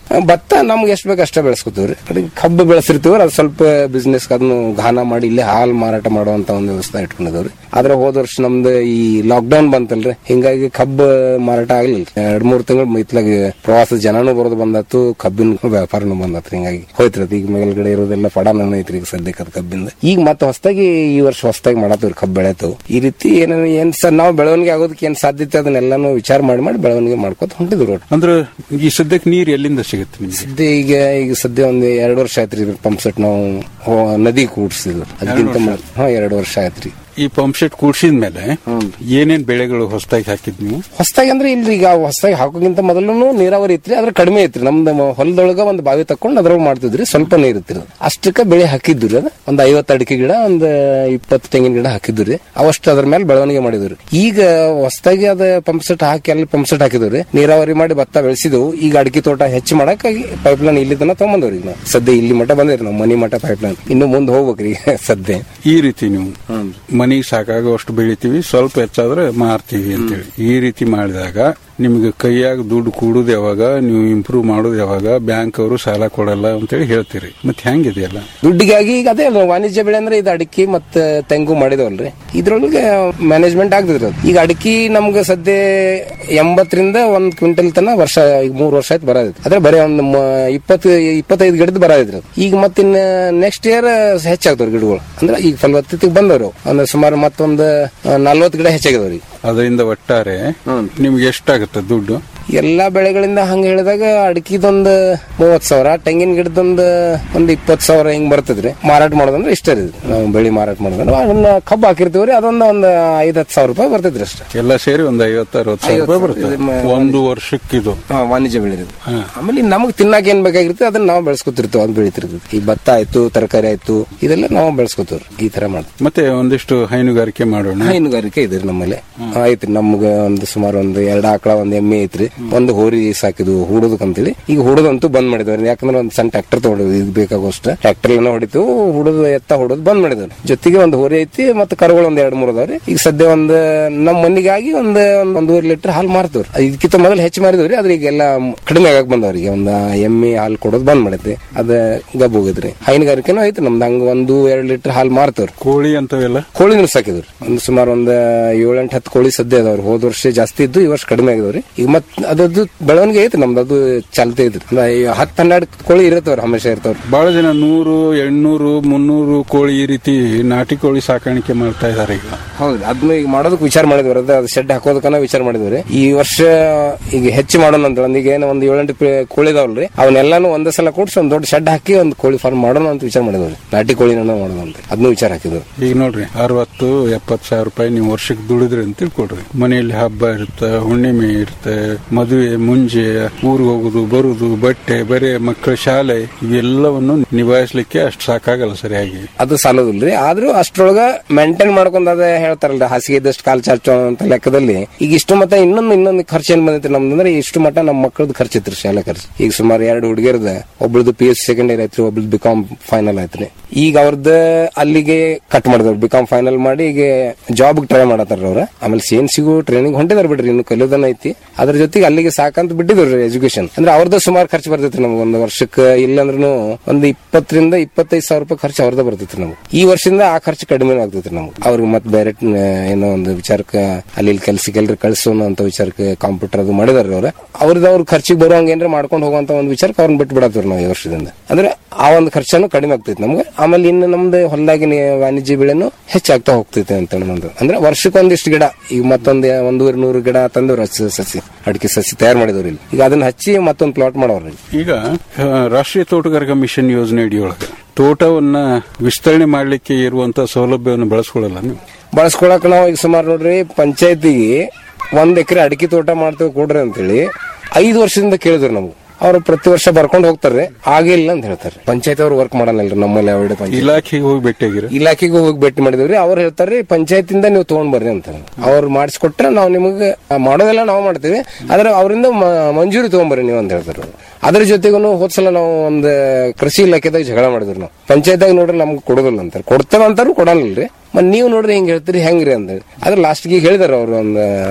ಭತ್ತ ನಮ್ಗೆ ಎಷ್ಟು ಬೇಕು ಅಷ್ಟೇ ಬೆಳೆಸ್ಕೊತೀವ್ರಿ ಕಡೆಗೆ ಕಬ್ಬು ಬೆಳೆಸಿರ್ತೀವಿ ಅದು ಸ್ವಲ್ಪ ಬಿಸ್ನೆಸ್ ಅದನ್ನು ಘಾನ ಮಾಡಿ ಇಲ್ಲೇ ಹಾಲು ಮಾರಾಟ ಮಾಡುವಂತ ಒಂದು ವ್ಯವಸ್ಥೆ ಇಟ್ಕೊಂಡಿದವ್ರಿ ಆದ್ರೆ ಹೋದ ವರ್ಷ ನಮ್ದು ಈ ಲಾಕ್ಡೌನ್ ಬಂತಲ್ರಿ ಹಿಂಗಾಗಿ ಕಬ್ಬು ಮಾರಾಟ ಆಗ್ಲಿಲ್ಲ ಎರಡ್ ಮೂರ್ ತಿಂಗಳು ಇತ್ಲಾಗ ಪ್ರವಾಸದ ಜನನೂ ಬರೋದು ಬಂದತ್ತು ಕಬ್ಬಿನ ವ್ಯಾಪಾರನು ಬಂದತ್ರಿ ಹಿಂಗಾಗಿ ಹೋಯ್ತ್ರಿ ಅದು ಈಗ ಮೇಲ್ಗಡೆ ಇರೋದೆಲ್ಲ ಪಡಾನ ಐತ್ರಿ ಈಗ ಸದ್ಯಕ್ಕೆ ಅದು ಕಬ್ಬಿಂದ ಈಗ ಮತ್ತೆ ಹೊಸದಾಗಿ ಈ ವರ್ಷ ಹೊಸದಾಗಿ ಮಾಡತ್ತೀವ್ರಿ ಕಬ್ಬು ಬೆಳೆತು ಈ ರೀತಿ ಏನೇನು ಏನ್ ಸರ್ ನಾವು ಬೆಳವಣಿಗೆ ಆಗೋದಕ್ಕೆ ಏನ್ ಸಾಧ್ಯತೆ ಅದನ್ನೆಲ್ಲಾನು ವಿಚಾರ ಮಾಡಿ ಮಾಡಿ ಬೆಳವಣಿಗೆ ಮಾಡ್ಕೊತ ಹೊಂಟಿದ್ರು ಒಟ್ಟು. ಅಂದ್ರೆ ಈ ಸದ್ಯಕ್ಕೆ ನೀರ್ ಎಲ್ಲಿಂದ ಸಿಗುತ್ತೆ ನಿಮ್ಗೆ ಸದ್ಯ ಈಗ ಈಗ ಸದ್ಯ ಒಂದು ಎರಡು ವರ್ಷ ಆಯ್ತ್ರಿ ಪಂಪ್ ಸೆಟ್ ನಾವು ಹೋ- ನದಿ ಕೂಡ್ಸಿದ್ವಿ ಅದಕ್ಕಿಂತ ಮೊದ್ಲು- ಹಾ ಎರಡು ವರ್ಷ ಆಯ್ತ್ರಿ ಈ ಪಂಪ್ ಸೆಟ್ ಕೂಡ್ಸಿದ ಮೇಲೆ ಏನೇನ್ ಬೆಳೆಗಳು ಹೊಸದಾಗಿ ಹಾಕಿದ್ ನೀವು ಹೊಸದಾಗಿ ಅಂದ್ರೆ ಇಲ್ಲಿ ಈಗ ಹೊಸದಾಗಿ ಹಾಕೋಕ್ಕಿಂತ ಮೊದಲು ನೀರಾವರಿ ಇತ್ರಿ ಅದ್ರ ಕಡಿಮೆ ಐತ್ರಿ ನಮ್ದು ಮ- ಹೊಲದೊಳಗ ಒಂದು ಬಾವಿ ತಕೊಂಡು ಅದ್ರೊಳಗೆ ಮಾಡ್ತಿದ್ರಿ ಸ್ವಲ್ಪ ನೀರ್ ಇತ್ರಿ ಅಷ್ಟಕ್ಕ ಬೆಳೆ ಹಾಕಿದ್ರಿ ಅದ ಒಂದ್ ಐವತ್ತು ಅಡಿಕೆ ಗಿಡ ಒಂದ್ ಇಪ್ಪತ್ತು ತೆಂಗಿನ ಗಿಡ ಹಾಕಿದ್ರಿ ಅವಷ್ಟು ಅದ್ರ ಮೇಲೆ ಬೆಳವಣಿಗೆ ಮಾಡಿದ್ರಿ ಈಗ ಹೊಸದಾಗಿ ಅದ ಪಂಪ್ ಸೆಟ್ ಹಾಕಿ ಅಲ್ಲಿ ಪಂಪ್ ಸೆಟ್ ಹಾಕಿದ್ರಿ ನೀರಾವರಿ ಮಾಡಿ ಭತ್ತ ಬೆಳೆಸಿದವು ಈಗ ಅಡಿಕೆ ತೋಟ ಹೆಚ್ಚು ಮಾಡಕ್ಕಾಗಿ ಪೈಪ್ ಲೈನ್ ಇಲ್ಲಿ ತನ ತಗೊಂಬಂದವ್ರಿ ಈಗ ನಾವು ಸದ್ಯ ಇಲ್ಲಿ ಮಠ ಬಂದಿರಿ ನಾವು ಮನಿ ಮಠ ಪೈಪ್ ಲೈನ್ ಇನ್ನು ಮುಂದೆ ಹೋಗ್ಬೇಕ್ರಿ ಈಗ ಸದ್ಯ ಈ ರೀತಿ ನೀವು ಮನೆಗೆ ಸಾಕಾಗುವಷ್ಟು ಬೆಳಿತೀವಿ ಸ್ವಲ್ಪ ಹೆಚ್ಚಾದ್ರೆ ಮಾರ್ತೀವಿ ಅಂತೇಳಿ ಈ ರೀತಿ ಮಾಡಿದಾಗ ನಿಮ್ಗೆ ಕೈಯಾಗ ದುಡ್ಡು ಕೂಡುದು ಯಾವಾಗ ನೀವು ಇಂಪ್ರೂವ್ ಮಾಡೋದು ಯಾವಾಗ ಬ್ಯಾಂಕ್ ಅವರು ಸಾಲ ಕೊಡಲ್ಲ ಅಂತೇಳಿ ಹೇಳ್ತೀರಿ ಮತ್ತೆ ಹೆಂಗಿದೆಯಲ್ಲ ದುಡ್ಡಿಗಾಗಿ ಈಗ ಅದೇ ಅಲ್ವಾ ವಾಣಿಜ್ಯ ಬೆಳೆ ಅಂದ್ರೆ ಇದು ಅಡಿಕೆ ಮತ್ತೆ ತೆಂಗು ಮಾಡಿದವಲ್ರಿ ಇದ್ರೊಳಗೆ ಮ್ಯಾನೇಜ್ಮೆಂಟ್ ಆಗ್ತದ್ರಿ ಅದು ಈಗ ಅಡಿಕೆ ನಮ್ಗೆ ಸದ್ಯ ಎಂಬತ್ತರಿಂದ ಒಂದ್ ಕ್ವಿಂಟಲ್ ತನ ವರ್ಷ ಈಗ ಮೂರ್ ವರ್ಷ ಆಯ್ತು ಬರೋದೈತಿ ಅದ್ರ ಬರೀ ಒಂದ್ ಮ- ಇಪ್ಪತ್ತು ಇಪ್ಪತ್ತೈದು ಗಿಡದ ಬರೋದ್ರಿ ಈಗ ಮತ್ತಿನ್ನ ನೆಕ್ಸ್ಟ್ ಇಯರ್ ಹೆಚ್ಚಾಗ್ತಾವ್ರಿ ಗಿಡಗಳು ಅಂದ್ರೆ ಈಗ ಫಲವತ್ತತೆಗೆ ಬಂದವ್ರು ಅಂದ್ರೆ ಸುಮಾರು ಮತ್ತೊಂದು ನಲ್ವತ್ತು ಗಿಡ ಹೆಚ್ಚಾಗಿದವ್ರಿ ಅದರಿಂದ ಒಟ್ಟಾರೆ ನಿಮ್ಗೆ ಎಷ್ಟಾಗುತ್ತೆ ದುಡ್ಡು ಎಲ್ಲಾ ಬೆಳೆಗಳಿಂದ ಹಂಗ ಹೇಳಿದಾಗ ಅಡಿಕೆದೊಂದು ಮೂವತ್ ಸಾವಿರ ತೆಂಗಿನ ಗಿಡದೊಂದು ಒಂದ್ ಇಪ್ಪತ್ ಸಾವಿರ ಹಿಂಗ್ ಬರ್ತದ್ರಿ ಮಾರಾಟ ಮಾಡೋದಂದ್ರೆ ಇಷ್ಟ ರೀ ನಾವು ಬೆಳಿ ಮಾರಾಟ ಮಾಡೋದಂದ್ರೆ ಅದನ್ನ ಕಬ್ಬು ಹಾಕಿರ್ತೀವ್ರಿ ಅದೊಂದು ಒಂದ್ ಐದ್ ಹತ್ತು ಸಾವಿರ ರೂಪಾಯಿ ಬರ್ತೈತ್ರಿ ಅಷ್ಟೇ ಎಲ್ಲ ಸೇರಿ ಒಂದ್ ಐವತ್ತು ಅರವತ್ತು ಸಾವಿರ ರೂಪಾಯಿ ಬರುತ್ತೆ ಒಂದು ವರ್ಷಕ್ಕಿದು ಹಾ, ವಾಣಿಜ್ಯ ಬೆಳೆ ಇದು. ಆಮೇಲೆ ನಮಗ್ ತಿನ್ನಾಕ ಏನ್ ಬೇಕಾಗಿರುತ್ತೆ ಅದನ್ನ ನಾವು ಬೆಳೆಸ್ಕೊತಿರ್ತೀವಿ ಅದ್ ಬೆಳಿತಿರ್ತೀವಿ ಈ ಭತ್ತ ಆಯ್ತು ತರಕಾರಿ ಆಯ್ತು ಇದೆಲ್ಲ ನಾವು ಬೆಳೆಸ್ಕೊತೀವ್ರಿ ಈ ತರ ಮಾಡ್ತೀವಿ ಮತ್ತೆ ಒಂದಿಷ್ಟು ಹೈನುಗಾರಿಕೆ ಮಾಡೋಣ ಹೈನುಗಾರಿಕೆ ಇದ್ರಿ ನಮ್ಮಲ್ಲಿ ಐತ್ರಿ ನಮ್ಗ ಒಂದು ಸುಮಾರು ಒಂದು ಎರಡ್ ಆಕಳ ಒಂದ್ ಎಮ್ಮೆ ಐತ್ರಿ ಒಂದು ಹೋರಿ ಸಾಕಿದ್ವು ಹೂಡೋದಕ್ ಅಂತೇಳಿ ಈಗ ಹೂಡೋದಂತೂ ಬಂದ್ ಮಾಡಿದವ್ರಿ ಯಾಕಂದ್ರೆ ಒಂದ್ ಸಣ್ಣ ಟ್ರ್ಯಾಕ್ಟರ್ ತಗೊಂಡಿದ್ವಿ ಈಗ ಬೇಕಾಗೋಷ್ಟ ಟ್ರ್ಯಾಕ್ಟರ್ ಏನೋ ಹೊಡಿತು ಹುಡುದು ಎತ್ತ ಹುಡುದು ಬಂದ್ ಮಾಡಿದವ್ರಿ ಜೊತೆಗೆ ಒಂದು ಹೋರಿ ಐತಿ ಮತ್ತೆ ಕರುಗಳು ಒಂದ್ ಎರಡ್ ಮೂರ್ ಅದಾವ್ರಿ ಈಗ ಸದ್ಯ ಒಂದ್ ನಮ್ಮ ಮನಿಗಾಗಿ ಒಂದ್ ಒಂದ್ ಒಂದೂವರೆ ಲೀಟರ್ ಹಾಲು ಮಾರ್ತವ್ರಿ ಇದಕ್ಕಿಂತ ಮೊದಲು ಹೆಚ್ಚು ಮಾರಿದವ್ರಿ ಆದ್ರೆ ಈಗೆಲ್ಲ ಕಡಿಮೆ ಆಗಕ್ ಬಂದವ್ರಿ ಈಗ ಒಂದ್ ಎಮ್ಮೆ ಹಾಲು ಕೊಡೋದು ಬಂದ್ ಮಾಡೈತಿ ಅದ ಗಬ್ ಹೋಗಿದ್ರಿ ಹೈನುಗಾರಿಕೆನೂ ಐತಿ ನಮ್ದು ಹಂಗ ಒಂದು ಎರಡ್ ಲೀಟರ್ ಹಾಲು ಮಾರ್ತವ್ರಿ ಕೋಳಿ ಅಂತವೆಲ್ಲ ಕೋಳಿನೂ ಸಾಕಿದ್ರಿ ಒಂದು ಸುಮಾರು ಒಂದ್ ಏಳೆಂಟು ಹತ್ತು ಕೋಳಿ ಸದ್ಯ ಅದಾವ್ರಿ ಹೋದ ವರ್ಷ ಜಾಸ್ತಿ ಇದ್ದು ಈ ವರ್ಷ ಕಡಿಮೆ ಆಗಿದವ್ರಿ ಈಗ ಮತ್ ಅದದ್ದು ಬೆಳವಣಿಗೆ ಐತಿ ನಮ್ದು ಅದು ಚಾಲ್ತಿ ಐತ್ರಿ ಅಂದ್ರೆ ಈ ಹತ್ತು ಹನ್ನೆರಡು ಕೋಳಿ ಇರತ್ತವ್ರಿ ಹಮೇಶ ಇರ್ತಾವ್ರಿ ಬಹಳ ಜನ ನೂರು ಎಂಟ್ನೂರು ಮುನ್ನೂರು ಕೋಳಿ ಈ ರೀತಿ ನಾಟಿ ಕೋಳಿ ಸಾಕಾಣಿಕೆ ಮಾಡ್ತಾ ಇದಾರೆ ಈಗ ಹೌದು ಅದನ್ನ ಈಗ ಮಾಡೋದಕ್ಕೆ ವಿಚಾರ ಮಾಡಿದ್ವಿ ಅದ ಅದು ಶೆಡ್ ಹಾಕೋದಕ್ಕನ ವಿಚಾರ ಮಾಡಿದ್ವಿ ಈ ವರ್ಷ ಈಗ ಹೆಚ್ಚು ಮಾಡೋಣ ಅಂತ ಒಂದ್ ಈಗ ಏನೋ ಒಂದು ಏಳೆಂಟು ಪಿ- ಕೋಳಿ ಇದಾವಲ್ರಿ ಅವನ್ನೆಲ್ಲಾನು ಒಂದೇ ಸಲ ಕೊಡ್ಸಿ ಒಂದ್ ದೊಡ್ಡ ಶೆಡ್ ಹಾಕಿ ಒಂದು ಕೋಳಿ ಫಾರ್ಮ್ ಮಾಡೋಣ ಅಂತ ವಿಚಾರ ಮಾಡಿದ್ವಿ ನಾಟಿ ಕೋಳಿನ ಮಾಡೋಣ ಅಂತ ಅದನ್ನು ವಿಚಾರ ಹಾಕಿದ್ವಿ ಈಗ ನೋಡ್ರಿ ಅರವತ್ತು ಎಪ್ಪತ್ತು ಸಾವಿರ ರೂಪಾಯಿ ನೀವು ವರ್ಷಕ್ಕೆ ದುಡಿದ್ರಿ ಅಂತ ತಿಳ್ಕೊಡ್ರಿ ಮನೆಯಲ್ಲಿ ಹಬ್ಬ ಇರುತ್ತೆ ಹುಣ್ಣಿಮೆ ಇರುತ್ತೆ ಮದುವೆ ಮುಂಜೆ ಊರಿಗೆ ಹೋಗುದು ಬರುದು ಬಟ್ಟೆ ಬರೆ ಮಕ್ಕಳ ಶಾಲೆ ಇವೆಲ್ಲವನ್ನು ನಿಭಾಯಿಸ್ಲಿಕ್ಕೆ ಅಷ್ಟು ಸಾಕಾಗಲ್ಲ ಸರಿಯಾಗಿ ಅದು ಸಾಲೋದಿಲ್ರಿ ಆದ್ರೂ ಅಷ್ಟ್ರೊಳಗ ಮೇಂಟೈನ್ ಮಾಡ್ಕೊಂಡ್ ಅದ ಹೇಳ್ತಾರಲ್ರಿ ಹಾಸಿಗೆ ಇದ್ದಷ್ಟು ಕಾಲ್ ಚಾಚೋ ಅಂತ ಲೆಕ್ಕದಲ್ಲಿ ಈಗ ಇಷ್ಟು ಮಟ್ಟ ಇನ್ನೊಂದು ಇನ್ನೊಂದು ಖರ್ಚು ಏನ್ ಬಂದೈತಿ ನಮ್ದು ಅಂದ್ರೆ ಇಷ್ಟು ಮಟ್ಟ ನಮ್ಮ ಮಕ್ಕಳದ್ದು ಖರ್ಚು ಇತ್ರಿ ಶಾಲೆ ಖರ್ಚು ಈಗ ಸುಮಾರು ಎರಡು ಹುಡುಗಿಯರ್ದ ಒಬ್ಳದ್ದು ಪಿ ಎಸ್ ಸೆಕೆಂಡ್ ಇಯರ್ ಐತ್ರಿ ಒಬ್ಳದ್ದು ಬಿಕಾಮ್ ಫೈನಲ್ ಐತ್ರಿ ಈಗ ಅವ್ರದ್ದು ಅಲ್ಲಿಗೆ ಕಟ್ ಮಾಡಿದವ್ರು ಬಿಕಾಮ್ ಫೈನಲ್ ಮಾಡಿ ಈಗ ಜಾಬ್ ಟ್ರೈ ಮಾಡತ್ತಾರ ಅವ್ರ ಆಮೇಲೆ ಸೇನ್ ಸಿಗು ಟ್ರೈನಿಂಗ್ ಹೊಂಟಿದಾರ ಬಿಡ್ರಿ ಇನ್ನು ಕಲಿಯೋದನ್ನ ಐತಿ ಅದ್ರ ಜೊತೆಗೆ ಅಲ್ಲಿಗೆ ಸಾಕಂತ ಬಿಟ್ಟಿದ್ರು ಎಜುಕೇಶನ್ ಅಂದ್ರೆ ಅವ್ರದ್ದು ಸುಮಾರು ಖರ್ಚು ಬರ್ತೈತ್ರಿ ನಮ್ಗೆ ಒಂದು ವರ್ಷಕ್ಕೆ ಇಲ್ಲಂದ್ರೂ ಒಂದು ಇಪ್ಪತ್ತರಿಂದ ಇಪ್ಪತ್ತೈದು ಸಾವಿರ ರೂಪಾಯಿ ಖರ್ಚು ಅವ್ರದ್ದು ಬರ್ತೈತ್ರಿ ನಮ್ಗೆ ಈ ವರ್ಷದಿಂದ ಆ ಖರ್ಚು ಕಡಿಮೆ ಆಗ್ತೈತ್ರಿ ನಮ್ಗೆ ಅವ್ರಿಗೆ ಮತ್ತೆ ಬೇರೆ ಆ, ಏನೋ ಒಂದು ವಿಚಾರಕ್ಕೆ ಅಲ್ಲಿ ಇಲ್ಲಿ ಕೆಲ್ಸಕ್ಕೆ ಎಲ್ರಿ ಕಳ್ಸೋಣ ಅಂತ ವಿಚಾರಕ್ಕೆ ಕಂಪ್ಯೂಟರ್ ಅದು ಮಾಡಿದಾರೆ ಅವ್ರ ಅವ್ರದ್ದು ಅವ್ರ ಖರ್ಚಿಗೆ ಬರುವಂಗ ಏನ್ರ ಮಾಡ್ಕೊಂಡು ಹೋಗುವಂತ ಒಂದು ವಿಚಾರಕ್ಕೆ ಅವ್ರನ್ನ ಬಿಟ್ಟು ಬಿಡತ್ತೀವಿ ನಾವು ಈ ವರ್ಷದಿಂದ ಅಂದ್ರೆ ಆ ಒಂದು ಖರ್ಚನ್ನು ಕಡಿಮೆ ಆಗ್ತೈತಿ ನಮ್ಗೆ ಆಮೇಲೆ ಇನ್ನು ನಮ್ದು ಹೊಲದಾಗಿ ವಾಣಿಜ್ಯ ಬೆಳೆನು ಹೆಚ್ಚಾಗ್ತಾ ಹೋಗ್ತೈತೆ ಅಂತ ನಮ್ದು ಅಂದ್ರೆ ವರ್ಷಕ್ಕೆ ಒಂದಿಷ್ಟು ಗಿಡ ಈಗ ಮತ್ತೊಂದು ಒಂದೂವರೆ ನೂರು ಗಿಡ ತಂದವ್ರು ಹಚ್ಚಿ ಸಸಿ ಅಡಿಕೆ ಸಸಿ ತಯಾರು ಮಾಡಿದವ್ರು ಇಲ್ಲಿ ಈಗ ಅದನ್ನ ಹಚ್ಚಿ ಮತ್ತೊಂದು ಪ್ಲಾಟ್ ಮಾಡವ್ರಿ ಈಗ ಆ, ರಾಷ್ಟ್ರೀಯ ತೋಟಗಾರಿಕಾ ಮಿಷನ್ ಯೋಜನೆ ಅಡಿಯೊಳಗೆ ತೋಟವನ್ನ ವಿಸ್ತರಣೆ ಮಾಡಲಿಕ್ಕೆ ಇರುವಂತ ಸೌಲಭ್ಯವನ್ನು ಬಳಸ್ಕೊಳ್ಳಲ್ಲ ನೀವು ಬಳಸ್ಕೊಳಕ್ ನಾವು ಈಗ ಸುಮಾರು ನೋಡ್ರಿ ಪಂಚಾಯತಿಗೆ ಒಂದ್ ಎಕರೆ ಅಡಿಕೆ ತೋಟ ಮಾಡ್ತೇವೆ ಕೊಡ್ರಿ ಅಂತೇಳಿ ಐದು ವರ್ಷದಿಂದ ಕೇಳಿದ್ರು ನಮ್ಗೆ ಅವ್ರು ಪ್ರತಿ ವರ್ಷ ಬರ್ಕೊಂಡು ಹೋಗ್ತಾರೆ ಆಗಿಲ್ಲ ಅಂತ ಹೇಳ್ತಾರೆ ಪಂಚಾಯತ್ ಅವ್ರು ವರ್ಕ್ ಮಾಡಲ್ಲ ನಮ್ಮಲ್ಲಿ ಎರಡು ಪಂಚಾಯತ್ ಇಲಾಖೆಗೆ ಹೋಗಿ ಭೇಟಿಯಾಗಿರ ಇಲಾಖೆಗೂ ಹೋಗಿ ಭೇಟಿ ಮಾಡಿದ್ವಿ ಅವ್ರು ಹೇಳ್ತಾರೆ ಪಂಚಾಯತಿಂದ ನೀವು ತಗೊಂಡ್ ಬರ್ರಿ ಅಂತ ಅವ್ರು ಮಾಡಿಸ್ಕೊಟ್ರೆ ನಾವು ನಿಮಗೆ ಮಾಡೋದೆಲ್ಲ ನಾವು ಮಾಡ್ತೀವಿ ಆದ್ರೆ ಅವರಿಂದ ಮಂಜೂರಿ ತಗೊಂಬರ್ರಿ ನೀವು ಅಂತ ಹೇಳ್ತಾರೆ ಅವ್ರು. ಅದ್ರ ಜೊತೆಗೂ ಹೋದ್ಸಲ ನಾವು ಒಂದು ಕೃಷಿ ಇಲಾಖೆದಾಗ ಜಗಳ ಮಾಡಿದ್ವಿ ನಾವು ಪಂಚಾಯತ್ದಾಗ ನೋಡ್ರಿ ನಮ್ಗೆ ಕೊಡೋದಿಲ್ಲ ಅಂತಾರೆ ಕೊಡ್ತೇವೆ ಅಂತಾರು ಕೊಡಲ್ಲರಿ ಮತ್ ನೀವು ನೋಡ್ರಿ ಹಿಂಗ್ ಹೇಳ್ತೀರಿ ಹೆಂಗ್ರಿ ಅಂತ ಅದ್ರ ಲಾಸ್ಟ್ಗೆ ಹೇಳಿದಾರೆ ಅವ್ರು ಒಂದು